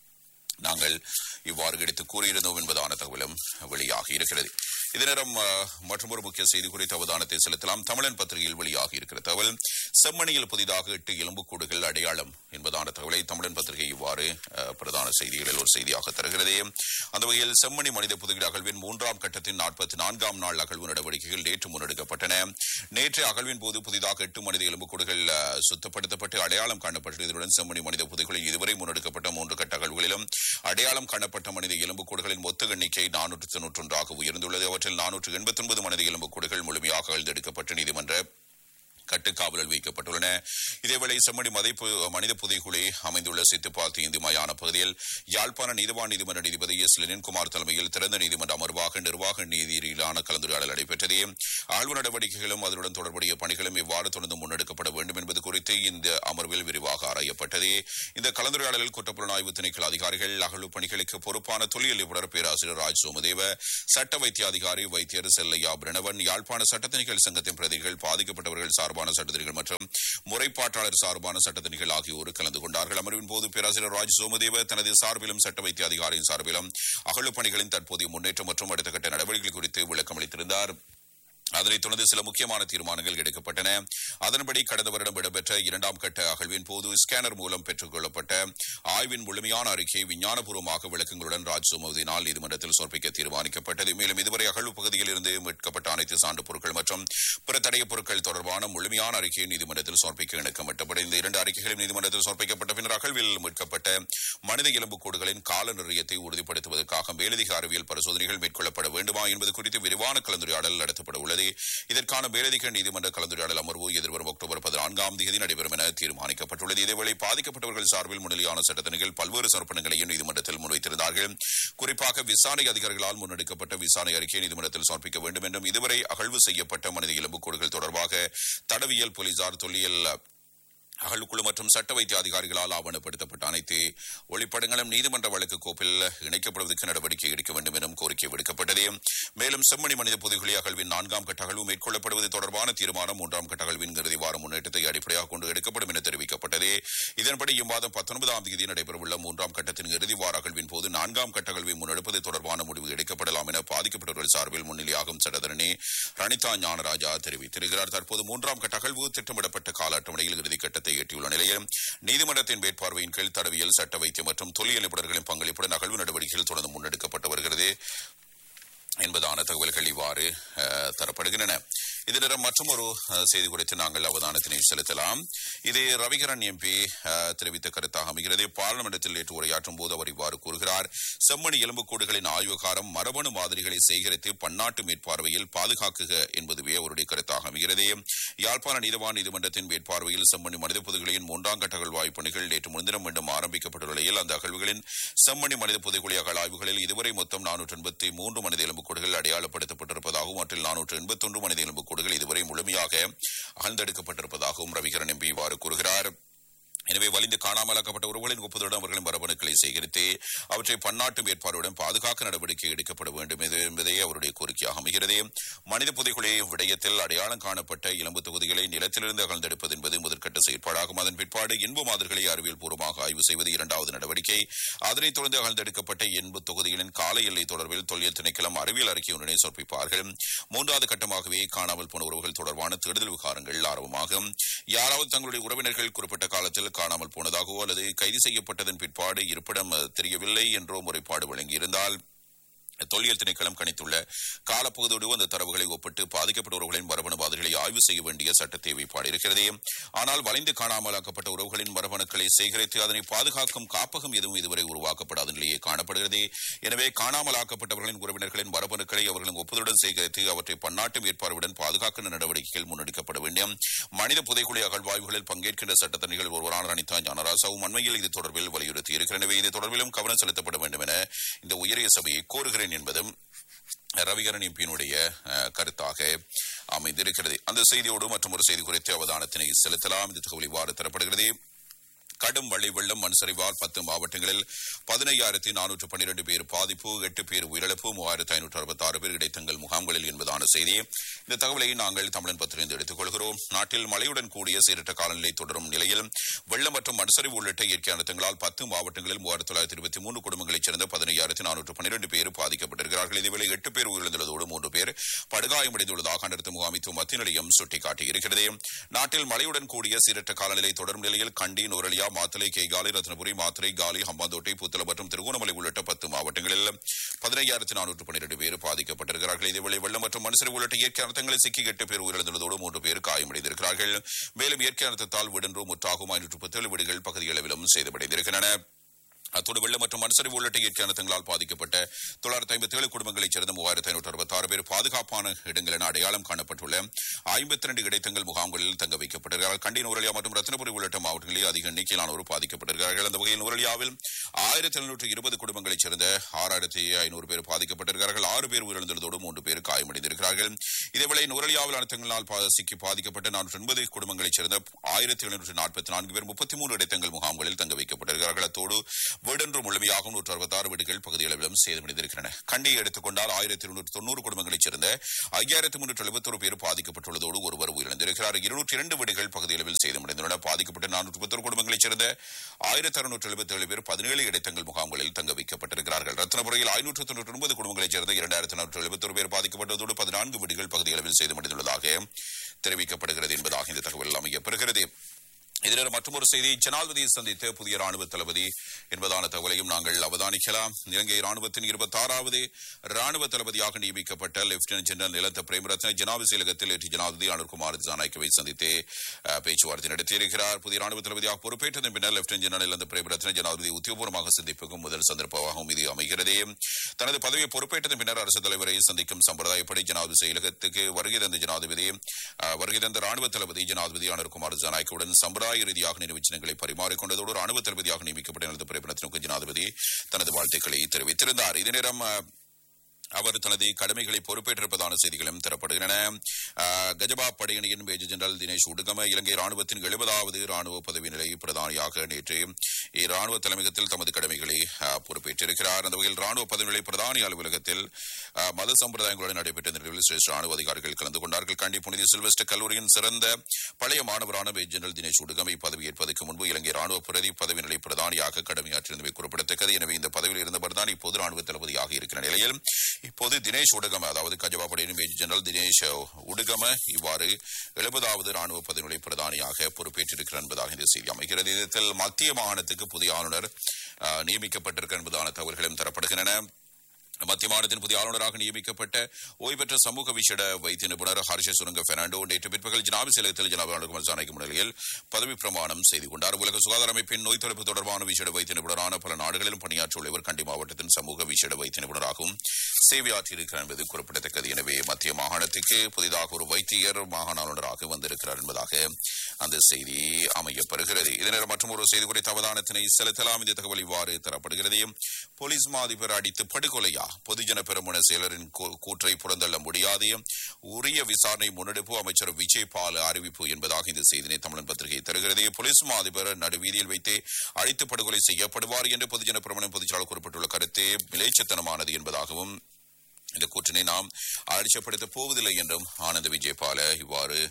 நாங்கள் இவ்வாறு எடுத்து கூறியிருந்தோம் என்பதான தகவலும் வெளியாகி இருக்கிறது இதே நேரம் மற்றொரு முக்கிய செய்தி குறித்த அவதானத்தை செலுத்தலாம் தமிழன் பத்திரிகையில் வெளியாகி இருக்கிற தகவல் செம்மணியில் புதிதாக எட்டு எலும்புக்கூடுகள் அடையாளம் என்பதான தகவலை தமிழன் பத்திரிகை இவ்வாறு அஹ், பிரதான செய்திகளில் ஒரு செய்தியாக தருகிறது அந்த வகையில் செம்மணி மனித புதுகீடு அகழ்வின் மூன்றாம் கட்டத்தின் நாற்பத்தி நான்காம் நாள் அகழ்வு நடவடிக்கைகள் நேற்று முன்னெடுக்கப்பட்டன நேற்று அகழ்வின் போது புதிதாக எட்டு மனித எலும்புக்கூடுகள் அஹ், சுத்தப்படுத்தப்பட்டு அடையாளம் காணப்பட்டது இதனுடன் செம்மணி மனித புதைகளில் இதுவரை முன்னெடுக்கப்பட்ட மூன்று கட்ட அகழ்வுகளிலும் அடையாளம் காணப்பட்ட மனித எலும்புக்கூடுகளின் மொத்த எண்ணிக்கை நானூற்று தொன்னூற்றி ஒன்றாக உயர்ந்துள்ளது அவற்றில் நானூற்று எண்பத்தி ஒன்பது மனித எலும்புக்கூடுகள் முழுமையாக அகழ்ந்தெடுக்கப்பட்டு நீதிமன்ற கட்டுக்காவலில் வைக்கப்பட்டுள்ளன இதேவேளை செம்மணி மதைப்பு மனித புதைகுழி அமைந்துள்ள சித்துப்பாத்தி இந்து மயான பகுதியில் யாழ்ப்பாண நீதிவான் நீதிமன்ற நீதிபதி எஸ் லெனின்குமார் தலைமையில் திறந்த நீதிமன்ற அமர்வாக நிர்வாக நீதியிலான கலந்துரையாடல் நடைபெற்றது ஆழ்வு நடவடிக்கைகளும் அதனுடன் தொடர்புடைய பணிகளும் எவ்வாறு தொடர்ந்து முன்னெடுக்கப்பட வேண்டும் என்பது குறித்து இந்த அமர்வில் விரிவாக ஆராயப்பட்டது இந்த கலந்துரையாடலில் குற்றப்புலனாய்வு திணைக்கள அதிகாரிகள் அகழ்வு பணிகளுக்கு பொறுப்பான தொழில் நிபுணர் பேராசிரியர் ராஜ் சோமதேவ சட்ட வைத்திய அதிகாரி வைத்தியர் செல்லையா பிரணவன் யாழ்ப்பாண சட்டத்தணிகள் சங்கத்தின் பிரதிகள் பாதிக்கப்பட்டவர்கள் சார்பான சட்டத்தணிகள் மற்றும் முறைப்பாட்டாளர் சார்பான சட்டத்தணிகள் ஆகியோர் கலந்து கொண்டார்கள் அமர்வின் போது பேராசிரியர் ராஜ் சோமதேவ தனது சார்பிலும் சட்ட வைத்திய அதிகாரியின் சார்பிலும் அகழ்வு பணிகளின் தற்போதைய முன்னேற்றம் மற்றும் அடுத்த கட்ட நடவடிக்கைகள் குறித்து விளக்கமளித்திருந்தார் அதனைத் தொடர்ந்து சில முக்கியமான தீர்மானங்கள் எடுக்கப்பட்டன அதன்படி கடந்த வருடம் இடம்பெற்ற இரண்டாம் கட்ட அகழ்வின் போது ஸ்கேனர் மூலம் பெற்றுக் கொள்ளப்பட்ட ஆய்வின் முழுமையான அறிக்கையை விஞ்ஞானபூர்வமாக விளக்கங்களுடன் ராஜ் சுமதினால் நீதிமன்றத்தில் சமர்ப்பிக்க தீர்மானிக்கப்பட்டது மேலும் இதுவரை அகழ்வு பகுதியில் இருந்து மீட்கப்பட்ட அனைத்து சான்று பொருட்கள் மற்றும் பிற தடயப் பொருட்கள் தொடர்பான முழுமையான அறிக்கையை நீதிமன்றத்தில் சமர்ப்பிக்க இணக்கமிட்டபடி இந்த இரண்டு அறிக்கைகளும் நீதிமன்றத்தில் சமர்ப்பிக்கப்பட்ட பின்னர் அகழ்வில் மீட்கப்பட்ட மனித எலும்புக்கூடுகளின் கால நிர்ணயத்தை உறுதிப்படுத்துவதற்காக மேலதிக அறிவியல் பரிசோதனைகள் மேற்கொள்ளப்பட வேண்டுமா என்பது குறித்து விரிவான கலந்துரையாடல் நடத்தப்பட உள்ளது இதற்கான மேலதிக நீதிமன்ற கலந்துரையாடல் அமர்வு எதிர்வரும் அக்டோபர் பதினான்காம் தேதி நடைபெறும் என தீர்மானிக்கப்பட்டுள்ளது இதேவேளை பாதிக்கப்பட்டவர்கள் சார்பில் முன்னிலையான சட்டத்தணிகள் பல்வேறு சமர்ப்பணங்களையும் நீதிமன்றத்தில் முன்வைத்திருந்தார்கள் குறிப்பாக விசாரணை அதிகாரிகளால் முன்னெடுக்கப்பட்ட விசாரணை அறிக்கையை நீதிமன்றத்தில் சமர்ப்பிக்க வேண்டும் என்றும் இதுவரை அகழ்வு செய்யப்பட்ட மனித எலும்புக்கூடுகள் தொடர்பாக தடவியல் போலீசார் தொல்லியல் அகழ்வுக்குழு மற்றும் சட்ட வைத்திய அதிகாரிகளால் ஆவணப்படுத்தப்பட்ட அனைத்து ஒளிப்படங்களும் நீதிமன்ற வழக்கு கோப்பில் இணைக்கப்படுவதற்கு நடவடிக்கை எடுக்க வேண்டும் எனவும் கோரிக்கை விடுக்கப்பட்டது மேலும் செம்மணி மனித புதுகுழி அகழ்வின் நான்காம் கட்ட அகழ்வு மேற்கொள்ளப்படுவது தொடர்பான தீர்மானம் மூன்றாம் கட்ட அகழ்வின் இறுதி வார முன்னேற்றத்தை அடிப்படையாக கொண்டு எடுக்கப்படும் என தெரிவிக்கப்பட்டது இதன்படி இம்மாதம் பத்தொன்பதாம் தேதி நடைபெறவுள்ள மூன்றாம் கட்டத்தின் இறுதி வார அகழ்வின் போது நான்காம் கட்ட அகழ்வை முன்னெடுப்பது தொடர்பான முடிவு எடுக்கப்படலாம் என பாதிக்கப்பட்டவர்கள் சார்பில் முன்னிலையாகும் சட்டத்தரணி ரணிதா ஞானராஜா தெரிவித்திருக்கிறார் தற்போது மூன்றாம் கட்ட அகழ்வு திட்டமிடப்பட்ட கால அட்டவணையில் இறுதி கட்டத்தை எட்டியுள்ள நிலையில் நீதிமன்றத்தின் மேற்பார்வையின் கீழ் தடவியல் சட்ட வைத்தியம் மற்றும் தொழில் நிபுணர்களின் பங்களிப்புடன் அகழ்வு நடவடிக்கைகள் தொடர்ந்து முன்னெடுக்கப்பட்டு வருகிறது என்பதான தகவல்கள் இவ்வாறு அஹ், தரப்படுகின்றன இதனிடம் மற்றும் ஒரு செய்தி குறித்து நாங்கள் அவதானத்தினை செலுத்தலாம் இது ரவிகரன் எம்பி தெரிவித்த கருத்தாக அமைகிறது பார்லிமெண்டத்தில் நேற்று உரையாற்றும் போது அவர் இவ்வாறு கூறுகிறார் செம்மணி எலும்புக்கூடுகளின் ஆய்வுகாரம் மரபணு மாதிரிகளை சேகரித்து பன்னாட்டு மேற்பார்வையில் பாதுகாக்குக என்பதுவே அவருடைய கருத்தாக அமைகிறது யாழ்ப்பாண நீதவான் நீதிமன்றத்தின் மேற்பார்வையில் செம்மணி மனித புதுகளின் மூன்றாம் கட்ட அகழ்வாய்வு பணிகள் நேற்று முன்தினம் மீண்டும் ஆரம்பிக்கப்பட்டுள்ள நிலையில் அந்த அகழ்வுகளின் செம்மணி மனித புதைக்குழி அகழாய்வுகளில் இதுவரை மொத்தம் நானூற்று எண்பத்தி மூன்று மனித எலும்புக்கூடுகள் அடையாளப்படுத்தப்பட்டிருப்பதாகவும் அவற்றில் நானூற்று எண்பத்தொன்று மனித எலும்புக்கூடுகள் இதுவரை முழுமையாக அகழ்ந்தெடுக்கப்பட்டிருப்பதாகவும் ரவிகரன் எம்பி இவ்வாறு கூறுகிறார் எனவே வலிந்து காணாமலாக்கப்பட்ட உறவுகளின் ஒப்புதலுடன் அவர்களின் மரபணுக்களை சேகரித்து அவற்றை பன்னாட்டு மேற்பார்வையுடன் பாதுகாக்க நடவடிக்கை எடுக்கப்பட வேண்டும் இது என்பதே அவருடைய கோரிக்கையாக அமைகிறது மனித புதைகுழி விடயத்தில் அடையாளம் காணப்பட்ட இளம்பு தொகுதிகளை நிலத்திலிருந்து அகழ்ந்தெடுப்பது என்பது முதற்கட்ட செயற்பாடாகும் அதன் பிற்பாடு இன்பு மாதிரிகளை அறிவியல் பூர்வமாக ஆய்வு செய்வது இரண்டாவது நடவடிக்கை அதனைத் தொடர்ந்து அகழ்ந்தெடுக்கப்பட்ட இன்பு தொகுதிகளின் கால எல்லை தொடர்பில் தொல்லியல் திணைக்களம் அறிவியல் அறிக்கை ஒன்றினை சமர்ப்பிப்பார்கள் மூன்றாவது கட்டமாகவே காணாமல் போன உறவுகள் தொடர்பான தேடுதல் விவகாரங்கள் ஆரம்பமாகும் யாராவது தங்களுடைய உறவினர்கள் குறிப்பிட்ட காலத்தில் காணாமல் போனதாகவோ அல்லது கைது செய்யப்பட்டதன் பிற்பாடு இருப்பிடம் அஹ், தெரியவில்லை என்றோ முறைப்பாடு வழங்கியிருந்தால் தொல்லியல் திணைக்களம் கணித்துள்ள காலப்பகுதியோடு அந்த தரவுகளை ஒப்பிட்டு பாதிக்கப்பட்ட மரபணு மாதிரிகளை ஆய்வு செய்ய வேண்டிய சட்ட தேவைப்பாடு இருக்கிறது ஆனால் வளைந்து காணாமலாக்கப்பட்ட உறவுகளின் மரபணுக்களை சேகரித்து அதனை பாதுகாக்கும் காப்பகம் எதுவும் இதுவரை உருவாக்கப்படாத நிலையே காணப்படுகிறது எனவே காணாமலாக்கப்பட்டவர்களின் உறவினர்களின் மரபணுக்களை அவர்களின் ஒப்புதலுடன் சேகரித்து அவற்றை பன்னாட்டு மேற்பார்வையுடன் பாதுகாக்கும் நடவடிக்கைகள் முன்னெடுக்கப்பட வேண்டும் மனித புதைக்குழி அகழ்வாய்வுகளில் பங்கேற்கின்ற சட்டத்தணிகள் ஒருவரான அனிதா ஞானராசாவும் அண்மையில் இது தொடர்பில் வலியுறுத்தி இருக்கிறார் எனவே இது தொடர்பிலும் கவனம் செலுத்தப்பட வேண்டும் என இந்த உயரிய சபையை கோருகிறேன் என்பதும் ரவிகரன் எம்பியினுடைய அஹ், கருத்தாக அமைந்திருக்கிறது அந்த செய்தியோடு மற்றும் ஒரு செய்தி குறித்து அவதானத்தினை செலுத்தலாம் இந்த தகவல் இவ்வாறு தரப்படுகிறது கடும் மழை வெள்ளம் மண் சரிவால் பத்து மாவட்டங்களில் பதினையாயிரத்தி நானூற்று பன்னிரண்டு பேர் பாதிப்பு எட்டு பேர் உயிரிழப்பு மூவாயிரத்து ஐநூற்று அறுபத்தி ஆறு பேர் இடைத்தங்கள் முகாம்களில் என்பதான செய்தி இந்த தகவலை நாங்கள் தமிழன் பத்திரிந்து எடுத்துக் கொள்கிறோம் நாட்டில் மழையுடன் கூடிய சீரற்ற காலநிலை தொடரும் நிலையில் வெள்ளம் மற்றும் மண்சரிவு உள்ளிட்ட இயற்கை அனர்த்தங்களால் பத்து மாவட்டங்களில் மூவாயிரத்து தொள்ளாயிரத்தி இருபத்தி மூன்று குடும்பங்களைச் சேர்ந்த பதினையாயிரத்தி நானூற்று பன்னிரண்டு பேர் பாதிக்கப்பட்டிருக்கிறார்கள் இதேவேளை எட்டு பேர் உயிரிழந்துள்ளதோடு மூன்று பேர் படுகாயமடைந்துள்ளதாக அனர்த்த முகாமித்துவ மத்திய நிலையம் சுட்டிக்காட்டியிருக்கிறது நாட்டில் மழையுடன் கூடிய சீரற்ற காலநிலை தொடரும் நிலையில் கண்டி நுரலியா மாத்தலை கேகாலை ரத்னபுரி மாத்திரை காலி ஹம்பாந்தோட்டை புத்தளம் மற்றும் திருகோணமலை உள்ளிட்ட பத்து மாவட்டங்களில் பதினையாயிரத்தி நானூற்று பன்னிரண்டு பேர் பாதிக்கப்பட்டிருக்கிறார்கள் இதேவேளை வெள்ளம் மற்றும் மனுஷர் உள்ளிட்ட இயற்கை அனர்த்தங்களில் சிக்கி எட்டு பேர் உயிரிழந்துள்ளதோடு மூன்று பேர் காயமடைந்திருக்கிறார்கள் மேலும் இயற்கை அனர்த்தத்தால் வீடென்றும் முற்றாகும் ஐநூற்று பத்தேழு வீடுகள் பகுதியளவிலும் சேதமடைந்திருக்கின்றன அத்தோடு வெள்ளம் மற்றும் மண்சரிவு உள்ளிட்ட இயற்கை அனர்த்தங்களால் பாதிக்கப்பட்ட தொள்ளாயிரத்தி ஐம்பத்தி ஏழு குடும்பங்களைச் சேர்ந்த மூவாயிரத்தி ஐநூற்று அறுபத்தி ஆறு பேர் பாதுகாப்பான இடங்கள் என அடையாளம் காணப்பட்டுள்ள ஐம்பத்தி ரெண்டு இடைத்தங்கள் முகாம்களில் தங்க வைக்கப்பட்டிருக்கிறார்கள் கண்டி நூரலியா மற்றும் ரத்னபுரி உள்ளிட்ட மாவட்டங்களில் அதிக எண்ணிக்கையிலானோர் பாதிக்கப்பட்டிருக்கிறார்கள் அந்த வகையில் நூரலியாவில் ஆயிரத்தி எழுநூற்று இருபது குடும்பங்களைச் சேர்ந்த ஆறாயிரத்தி ஐநூறு பேர் பாதிக்கப்பட்டிருக்கிறார்கள் ஆறு பேர் உயிரிழந்துள்ளதோடு மூன்று பேர் காயமடைந்திருக்கிறார்கள் இதேவேளை நூரலியாவில் அனர்த்தங்களால் பா- சிக்கி பாதிக்கப்பட்ட நானூற்று எண்பது குடும்பங்களைச் சேர்ந்த ஆயிரத்தி எழுநூற்று நாற்பத்தி நான்கு பேர் முப்பத்தி மூன்று இடைத்தங்கள் முகாம்களில் தங்க வைக்கப்பட்டிருக்கிறார்கள் அத்தோடு வீடொன்று முழுமையாக நூற்று அறுபத்தாறு வீடுகள் பகுதியளவிலும் சேதமடைந்திருக்கின்றன கண்டியை எடுத்துக்கொண்டால் ஆயிரத்தி இருநூற்று தொண்ணூறு குடும்பங்களைச் சேர்ந்த ஐயாயிரத்தி முன்னூற்று எழுபத்தொரு பேர் பாதிக்கப்பட்டுள்ளதோடு ஒருவர் உயிரிழந்திருக்கிறார் இருநூற்றி இரண்டு வீடுகள் பகுதியளவில் சேதமடைந்துள்ளன பாதிக்கப்பட்ட நானூற்று முப்பத்தொரு குடும்பங்களைச் சேர்ந்த ஆயிரத்தி அறுநூற்று எழுபத்தி ஏழு பேர் பதினேழு இடைத்தங்கள் முகாம்களில் தங்க வைக்கப்பட்டிருக்கிறார்கள் ரத்னபுரையில் ஐநூற்று தொண்ணூற்றி ஒன்பது குடும்பங்களைச் சேர்ந்த இரண்டாயிரத்தி நானூற்று எழுபத்தொரு பேர் பாதிக்கப்பட்டதோடு பதினான்கு வீடுகள் பகுதியளவில் சேதமடைந்துள்ளதாக தெரிவிக்கப்படுகிறது என்பதாக இந்த தகவல் அமையப்பெறுகிறது இதனால் மற்றொரு செய்தி ஜனாதிபதியை சந்தித்த புதிய ராணுவ தளபதி என்பதான தகவலையும் நாங்கள் அவதானிக்கலாம் இலங்கை ராணுவத்தின் இருபத்தாறாவது ராணுவ தளபதியாக நியமிக்கப்பட்ட லெப்டினன்ட் ஜெனரல் நிலத்த பிரேமரத்ன ஜனாதிபதி செயலகத்தில் நேற்று ஜனாதிபதி அனுர்குமார் ஜானாய்க்கவை சந்தித்து அஹ், பேச்சுவார்த்தை நடத்தியிருக்கிறார் புதிய ராணுவ தளபதியாக பொறுப்பேற்றதன் பின்னர் லெப்டினன்ட் ஜெனரல் நிலந்த பிரேமரத்ன ஜனாதிபதி உத்தியோகபூர்வமாக சந்திப்புக்கும் முதல் சந்தர்ப்பமாகவும் இது அமைகிறது தனது பதவியை பொறுப்பேற்றதன் பின்னர் அரசு தலைவரை சந்திக்கும் சம்பிரதாயப்படி ஜனாதிபதி செயலகத்துக்கு வருகை தந்த ஜனாதிபதி அஹ், வருகை தந்த ராணுவ தளபதி ஜனாதிபதி அனுர்குமார் ஜனாய்க்குடன் சம்பிரதாய ரீதியாக நினைவு சின்னங்களை பரிமாறிக்கொண்டதோடு ராணுவ தளபதியாக நியமிக்கப்பட்ட எனது பிரபலத்திற்கு ஜனாதிபதி தனது வாழ்த்துக்களை தெரிவித்திருந்தார் இதே நேரம் அஹ், அவர் தனது கடமைகளை பொறுப்பேற்றிருப்பதான செய்திகளும் தரப்படுகின்றன அஹ், கஜபா படையணியின் மேஜர் ஜெனரல் தினேஷ் உடுகம இலங்கை ராணுவத்தின் எழுபதாவது ராணுவ பதவி நிலை பிரதானியாக நேற்று இராணுவ தலைமையகத்தில் தமது கடமைகளை அஹ், பொறுப்பேற்றிருக்கிறார் அந்த வகையில் ராணுவ பதவி நிலை பிரதானி அலுவலகத்தில் அஹ், மத சம்பிரதாயங்களுடன் நடைபெற்ற நிகழ்வில் சிரேஷ்ட ராணுவ அதிகாரிகள் கலந்து கொண்டார்கள் கண்டி புனித சில்வஸ்டர் கல்லூரியின் சிறந்த பழைய மாணவரான மேஜர் ஜெனரல் தினேஷ் உடுகமை பதவியேற்பதற்கு முன்பு இலங்கை ராணுவ பிரதி பதவி நிலை பிரதானியாக கடமையாற்றியிருந்தமை குறிப்பிடத்தக்கது எனவே இந்த பதவியில் இருந்தவர் தான் இப்போது ராணுவ தளபதியாக இருக்கிற நிலையில் இப்போது தினேஷ் உடுகம அதாவது கஜபா படையின் மேஜர் ஜெனரல் தினேஷ் உடுகம இவ்வாறு எழுபதாவது ராணுவ பதவிநிலை பிரதானியாக பொறுப்பேற்றிருக்கிறார் என்பதாக இந்த செய்தி அமைகிறது இதில் மத்திய மாகாணத்துக்கு புதிய ஆளுநர் அஹ், நியமிக்கப்பட்டிருக்கிறார் என்பதான தகவல்களும் தரப்படுகின்றன மத்திய மாநிலத்தின் புதிய ஆளுநராக நியமிக்கப்பட்ட ஓய்வு பெற்ற சமூக விசேட வைத்திய நிபுணர் ஹர்ஷ சுரங்க பெர்னாண்டோ நேற்று பிற்பகல் ஜனாபி செயலகத்தில் ஜனாபி அனுகுமார் ஜானகி முன்னிலையில் பதவி பிரமாணம் செய்து கொண்டார் உலக சுகாதார அமைப்பின் நோய் தடுப்பு தொடர்பான விசேட வைத்திய நிபுணரான பல நாடுகளிலும் பணியாற்றியுள்ள இவர் கண்டி மாவட்டத்தின் சமூக விசேட வைத்திய நிபுணராகவும் சேவையாற்றியிருக்கிறார் என்பது குறிப்பிடத்தக்கது எனவே மத்திய மாகாணத்துக்கு புதிதாக ஒரு வைத்தியர் மாகாண ஆளுநராக வந்திருக்கிறார் என்பதாக அந்த செய்தி அமையப்பெறுகிறது இதனால் மற்றும் ஒரு செய்தி குறித்த அவதானத்தினை செலுத்தலாம் இந்த தகவல் இவ்வாறு தரப்படுகிறது போலீஸ் மா அதிபர் அடித்து படுகொலையா பொதுஜன பெருமுன செயலரின் கூ- கூற்றை புறந்தள்ள முடியாது உரிய விசாரணை முன்னெடுப்பு அமைச்சர் விஜய் பால அறிவிப்பு என்பதாக இந்த செய்தினை தமிழன் பத்திரிகை தருகிறது போலீஸ் மா அதிபர் நடுவீதியில் வைத்து அடித்து படுகொலை செய்யப்படுவார் என்று பொதுஜன பெருமன பொதுச்செயலாளர் குறிப்பிட்டுள்ள கருத்து மிலேச்சத்தனமானது என்பதாகவும் இந்த கூற்றினை நாம் அலட்சியப்படுத்தப் போவதில்லை என்றும் ஆனந்த விஜயபால இவ்வாறு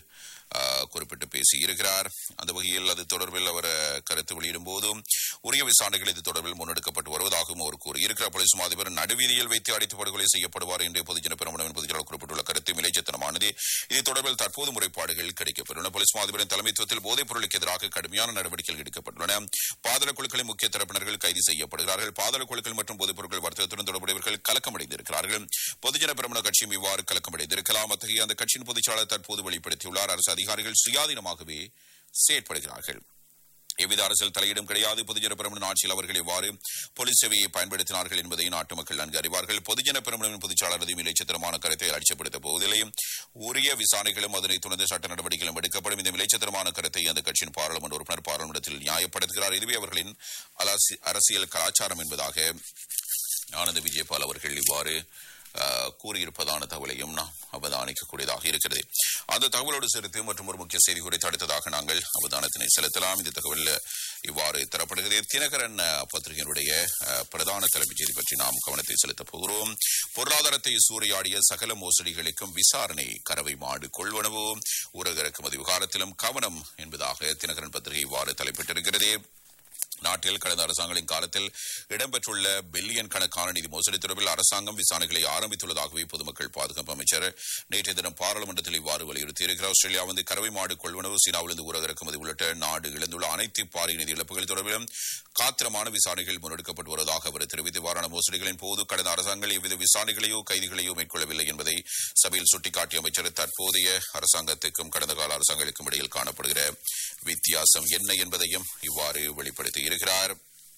அஹ், குறிப்பிட்டு பேசியிருக்கிறார் அந்த வகையில் அது தொடர்பில் அவர் அஹ், கருத்து வெளியிடும் போதும் உரிய விசாரணைகள் இது தொடர்பில் முன்னெடுக்கப்பட்டு வருவதாகவும் அவர் கூறியிருக்கிறார் போலீஸ் மா அதிபர் நடுவீதியில் வைத்து அடித்து படுகொலை செய்யப்படுவார் என்று பொதுஜன பெருமனவின் பொதுச்செயலாளர் குறிப்பிட்டுள்ள கருத்து மிலைச்சத்தனமானது இது தொடர்பில் தற்போது முறைப்பாடுகள் கிடைக்கப்பட்டுள்ளன போலீஸ் மா அதிபரின் தலைமைத்துவத்தில் போதைப் பொருளுக்கு எதிராக கடுமையான நடவடிக்கைகள் எடுக்கப்பட்டுள்ளன பாதாள குழுக்களின் முக்கிய தரப்பினர்கள் கைது செய்யப்படுகிறார்கள் பாதாள குழுக்கள் மற்றும் போதைப் பொருட்கள் வர்த்தகத்துடன் தொடர்புடையவர்கள் கலக்கமடைந்திருக்கிறார்கள் பொதுஜன பெருமன கட்சியும் இவ்வாறு கலக்கமடைந்திருக்கலாம் அத்தகைய அந்த கட்சியின் பொதுச்செயலாளர் தற்போது வெளிப்படுத்தியுள்ளார் அரசு அதிகாரிகள் சுயாதீனமாகவே செயற்படுகிறார்கள் எவ்வித அரசியல் தலையீடும் கிடையாது பொதுஜன பெருமனின் ஆட்சியில் அவர்கள் எவ்வாறு போலீஸ் சேவையை பயன்படுத்தினார்கள் என்பதை நாட்டு மக்கள் நன்கு அறிவார்கள் பொதுஜன பெருமனின் பொதுச்சாளரது மிலைச்சத்திரமான கருத்தை அலட்சியப்படுத்த போவதில்லை உரிய விசாரணைகளும் அதனைத் தொடர்ந்து சட்ட நடவடிக்கைகளும் எடுக்கப்படும் இந்த மிலைச்சத்திரமான கருத்தை அந்த கட்சியின் பாராளுமன்ற உறுப்பினர் பாராளுமன்றத்தில் நியாயப்படுத்துகிறார் இதுவே அவர்களின் அலாசி- அரசியல் கலாச்சாரம் என்பதாக ஆனந்த விஜயபால் அவர்கள் இவ்வாறு அஹ், கூறியிருப்பதான தகவலையும் நாம் அவதானிக்கக்கூடியதாக இருக்கிறது அந்த தகவலோடு சேர்த்து மற்றும் ஒரு முக்கிய செய்தி குறித்து அடுத்ததாக நாங்கள் அவதானத்தினை செலுத்தலாம் இந்த தகவல் இவ்வாறு தரப்படுகிறது தினகரன் அஹ், பத்திரிகையினுடைய அஹ், பிரதான தலைமைச் செய்தி பற்றி நாம் கவனத்தை செலுத்தப் போகிறோம் பொருளாதாரத்தை சூறையாடிய சகல மோசடிகளுக்கும் விசாரணை கறவை மாடு கொள்வனவு ஊரக இறக்குமதி விவகாரத்திலும் கவனம் என்பதாக தினகரன் பத்திரிகை இவ்வாறு தலைப்பிட்டிருக்கிறது நாட்டில் கடந்த அரசாங்கங்களின் காலத்தில் இடம்பெற்றுள்ள பில்லியன் கணக்கான நிதி மோசடி தொடர்பில் அரசாங்கம் விசாரணைகளை ஆரம்பித்துள்ளதாகவே பொதுமக்கள் பாதுகாப்பு அமைச்சர் நேற்றைய தினம் பாராளுமன்றத்தில் இவ்வாறு வலியுறுத்தியிருக்கிறார் ஆஸ்திரேலியா வந்து கறவை மாடு கொள்வனவு சீனாவிலிருந்து ஊரக இறக்குமதி உள்ளிட்ட நாடு இழந்துள்ள அனைத்து பாரி நிதி இழப்புகள் தொடர்பிலும் காத்திரமான விசாரணைகள் முன்னெடுக்கப்பட்டு வருவதாக அவர் தெரிவித்து இவ்வாறான மோசடிகளின் போது கடந்த அரசாங்கங்கள் எவ்வித விசாரணைகளையோ கைதிகளையோ மேற்கொள்ளவில்லை என்பதை சபையில் சுட்டிக்காட்டிய அமைச்சர் தற்போதைய அரசாங்கத்துக்கும் கடந்த கால அரசாங்கங்களுக்கும் இடையில் காணப்படுகிற வித்தியாசம் என்ன என்பதையும் இவ்வாறு வெளிப்படுத்தி இருக்கிறார்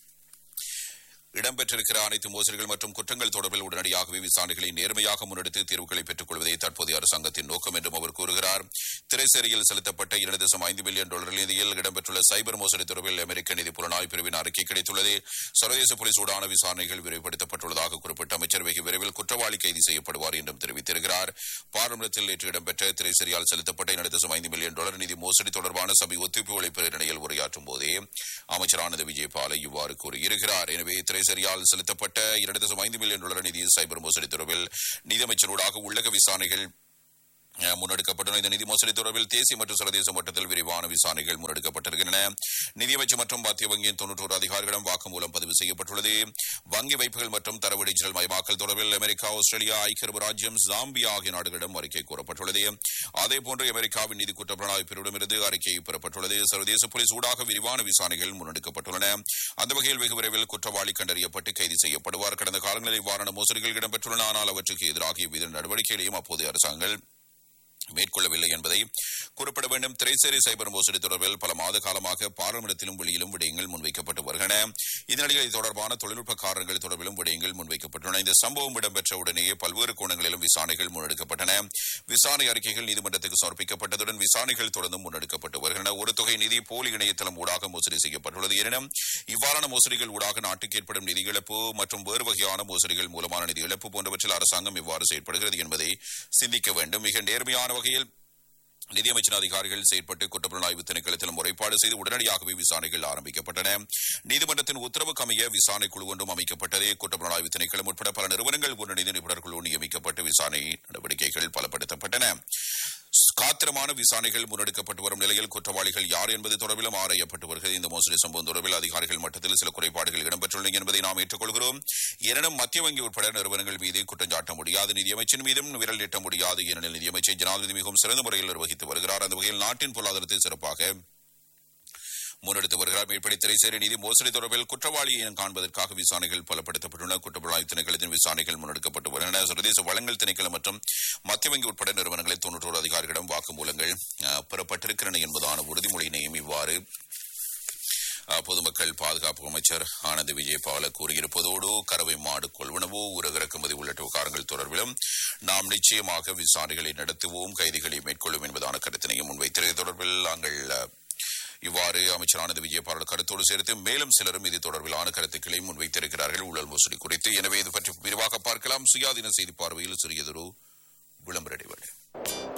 இடம்பெற்றிருக்கிற அனைத்து மோசடிகள் மற்றும் குற்றங்கள் தொடர்பில் உடனடியாகவே விசாரணைகளை நேர்மையாக முன்னெடுத்து தீர்வுகளை பெற்றுக் கொள்வதே தற்போதைய அரசாங்கத்தின் நோக்கம் என்றும் அவர் கூறுகிறார் திரைசேரியில் செலுத்தப்பட்ட இரண்டு தசம் ஐந்து மில்லியன் டாலர் நிதியில் இடம்பெற்றுள்ள சைபர் மோசடி தொடர்பில் அமெரிக்க நிதி புலனாய்வு பிரிவின் அறிக்கை கிடைத்துள்ளது சர்வதேச போலீஸ் ஊடான விசாரணைகள் விரைவுபடுத்தப்பட்டுள்ளதாக குறிப்பிட்ட அமைச்சர் வெகு விரைவில் குற்றவாளி கைது செய்யப்படுவார் என்றும் தெரிவித்திருக்கிறார் பாராளுமன்றத்தில் நேற்று இடம்பெற்ற திரைசேரியால் செலுத்தப்பட்ட இரண்டு தசம் ஐந்து மில்லியன் டாலர் நிதி மோசடி தொடர்பான சபை ஒத்துழைப்பு பெறும் நிலையில் உரையாற்றும் போதே அமைச்சர் ஆனந்த விஜயபால இவ்வாறு கூறியிருக்கிறார் எனவே திரைசரியால் செலுத்தப்பட்ட இரண்டு தசம் ஐந்து மில்லியன் டாலர் நிதி சைபர் மோசடி தொடர்பில் நிதியமைச்சரோடாக உள்ளக விசாரணைகள் அஹ், முன்னெடுக்கப்பட்டுள்ள இந்த நிதி மோசடி தொடர்பில் தேசிய மற்றும் சர்வதேச மட்டத்தில் விரிவான விசாரணைகள் முன்னெடுக்கப்பட்டிருக்கின்றன நிதியமைச்சர் மற்றும் மத்திய வங்கியின் தொன்னூற்றோரு அதிகாரிகளிடம் வாக்குமூலம் பதிவு செய்யப்பட்டுள்ளது வங்கி வைப்புகள் மற்றும் தரவு டிஜிட்டல் மயமாக்கல் தொடர்பில் அமெரிக்கா ஆஸ்திரேலியா ஐக்கிய அரபு ராஜ்யம் ஜாம்பியா ஆகிய நாடுகளிடம் அறிக்கை கூறப்பட்டுள்ளது அதேபோன்று அமெரிக்காவின் நிதி குற்றப்புலனாய்வு பிரிவிடமிருந்து அறிக்கை பெறப்பட்டுள்ளது சர்வதேச போலீஸ் ஊடாக விரிவான விசாரணைகள் முன்னெடுக்கப்பட்டுள்ளன அந்த வகையில் வெகு விரைவில் குற்றவாளி கண்டறியப்பட்டு கைது செய்யப்படுவார் கடந்த காலங்களில் இவ்வாறான மோசடிகள் இடம்பெற்றுள்ளன ஆனால் அவற்றுக்கு எதிராக எவ்வித நடவடிக்கைகளையும் அப்போதைய அரசாங்கங்கள் மேற்கொள்ளவில்லை என்பதை குறிப்பிட வேண்டும் திரைசேரி சைபர் மோசடி தொடர்பில் பல மாத காலமாக பாராளுமன்றத்திலும் வெளியிலும் விடயங்கள் முன்வைக்கப்பட்டு வருகின்றன இதனிடையே இது தொடர்பான தொழில்நுட்ப காரணங்கள் தொடர்பிலும் விடயங்கள் முன்வைக்கப்பட்டுள்ளன இந்த சம்பவம் இடம்பெற்ற உடனேயே பல்வேறு கோணங்களிலும் விசாரணைகள் முன்னெடுக்கப்பட்டன விசாரணை அறிக்கைகள் நீதிமன்றத்துக்கு சமர்ப்பிக்கப்பட்டதுடன் விசாரணைகள் தொடர்ந்து முன்னெடுக்கப்பட்டு வருகின்றன ஒரு தொகை நிதி போலி இணையதளம் ஊடாக மோசடி செய்யப்பட்டுள்ளது எனினும் இவ்வாறான மோசடிகள் ஊடாக நாட்டுக்கு ஏற்படும் நிதி இழப்பு மற்றும் வேறு வகையான மோசடிகள் மூலமான நிதி இழப்பு போன்றவற்றில் அரசாங்கம் எவ்வாறு செயற்படுகிறது என்பதை சிந்திக்க வேண்டும் மிக நேர்மையான வகையில் நிதியமைச்சர் அதிகாரிகள் செயற்பட்டு குற்றப்புலனாய்வு திணைக்களத்தில் முறைப்பாடு செய்து உடனடியாகவே விசாரணைகள் ஆரம்பிக்கப்பட்டன நீதிமன்றத்தின் உத்தரவுக்கு அமைய விசாரணை குழு ஒன்றும் அமைக்கப்பட்டது குற்றப்புலனாய்வு திணைக்களம் உட்பட பல நிறுவனங்கள் ஒன்றிணைந்து நிபுணர் குழு நியமிக்கப்பட்டு விசாரணை நடவடிக்கைகள் பலப்படுத்தப்பட்டன காத்திரமான விசாரணைகள் முன்னெடுக்கப்பட்டு வரும் நிலையில் குற்றவாளிகள் யார் என்பது தொடர்பிலும் ஆராயப்பட்டு வருகிறது இந்த மோசடி சம்பவம் தொடர்பில் அதிகாரிகள் மட்டத்தில் சில குறைபாடுகள் இடம்பெற்றுள்ளன என்பதை நாம் ஏற்றுக்கொள்கிறோம் எனினும் மத்திய வங்கி உட்பட நிறுவனங்கள் மீது குற்றஞ்சாட்ட முடியாது நிதியமைச்சின் மீதும் விரல் நீட்ட முடியாது ஏனெனில் நிதியமைச்சர் ஜனாதிபதி மிகவும் சிறந்த முறையில் நிர்வகித்து வருகிறார் அந்த வகையில் நாட்டின் பொருளாதாரத்தை சிறப்பாக முன்னெடுத்து வருகிறார் மேற்படி திரைசேரி நிதி மோசடி தொடர்பில் குற்றவாளியை இனம் காண்பதற்காக விசாரணைகள் பலப்படுத்தப்பட்டுள்ளன குற்றப்புலனாய்வு திணைக்களத்தின் விசாரணைகள் முன்னெடுக்கப்பட்டு வருகின்றன சர்வதேச வளங்கள் திணைக்களம் மற்றும் மத்திய வங்கி உட்பட நிறுவனங்களில் தொன்னூற்றோரு அதிகாரிகளிடம் வாக்குமூலங்கள் அஹ், பெறப்பட்டிருக்கின்றன என்பதான உறுதிமொழியினையும் இவ்வாறு அஹ், பொதுமக்கள் பாதுகாப்பு அமைச்சர் ஆனந்த் விஜயபால கூறியிருப்பதோடு கறவை மாடு கொள்வனவோ ஊரக இறக்குமதி உள்ளிட்ட விவகாரங்கள் தொடர்பிலும் நாம் நிச்சயமாக விசாரணைகளை நடத்துவோம் கைதிகளை மேற்கொள்ளும் என்பதான கருத்தினையும் முன்வைத்திருக்க தொடர்பில் நாங்கள் அஹ், இவ்வாறு அமைச்சர் ஆனந்த் விஜயபால கருத்தோடு சேர்த்து மேலும் சிலரும் இது தொடர்பிலான கருத்துக்களை முன்வைத்திருக்கிறார்கள் ஊழல் மோசடி குறித்து எனவே இது பற்றி விரிவாக பார்க்கலாம் சுயாதீன செய்தி பார்வையில் சிறியதொரு விளம்பர இடைவேளை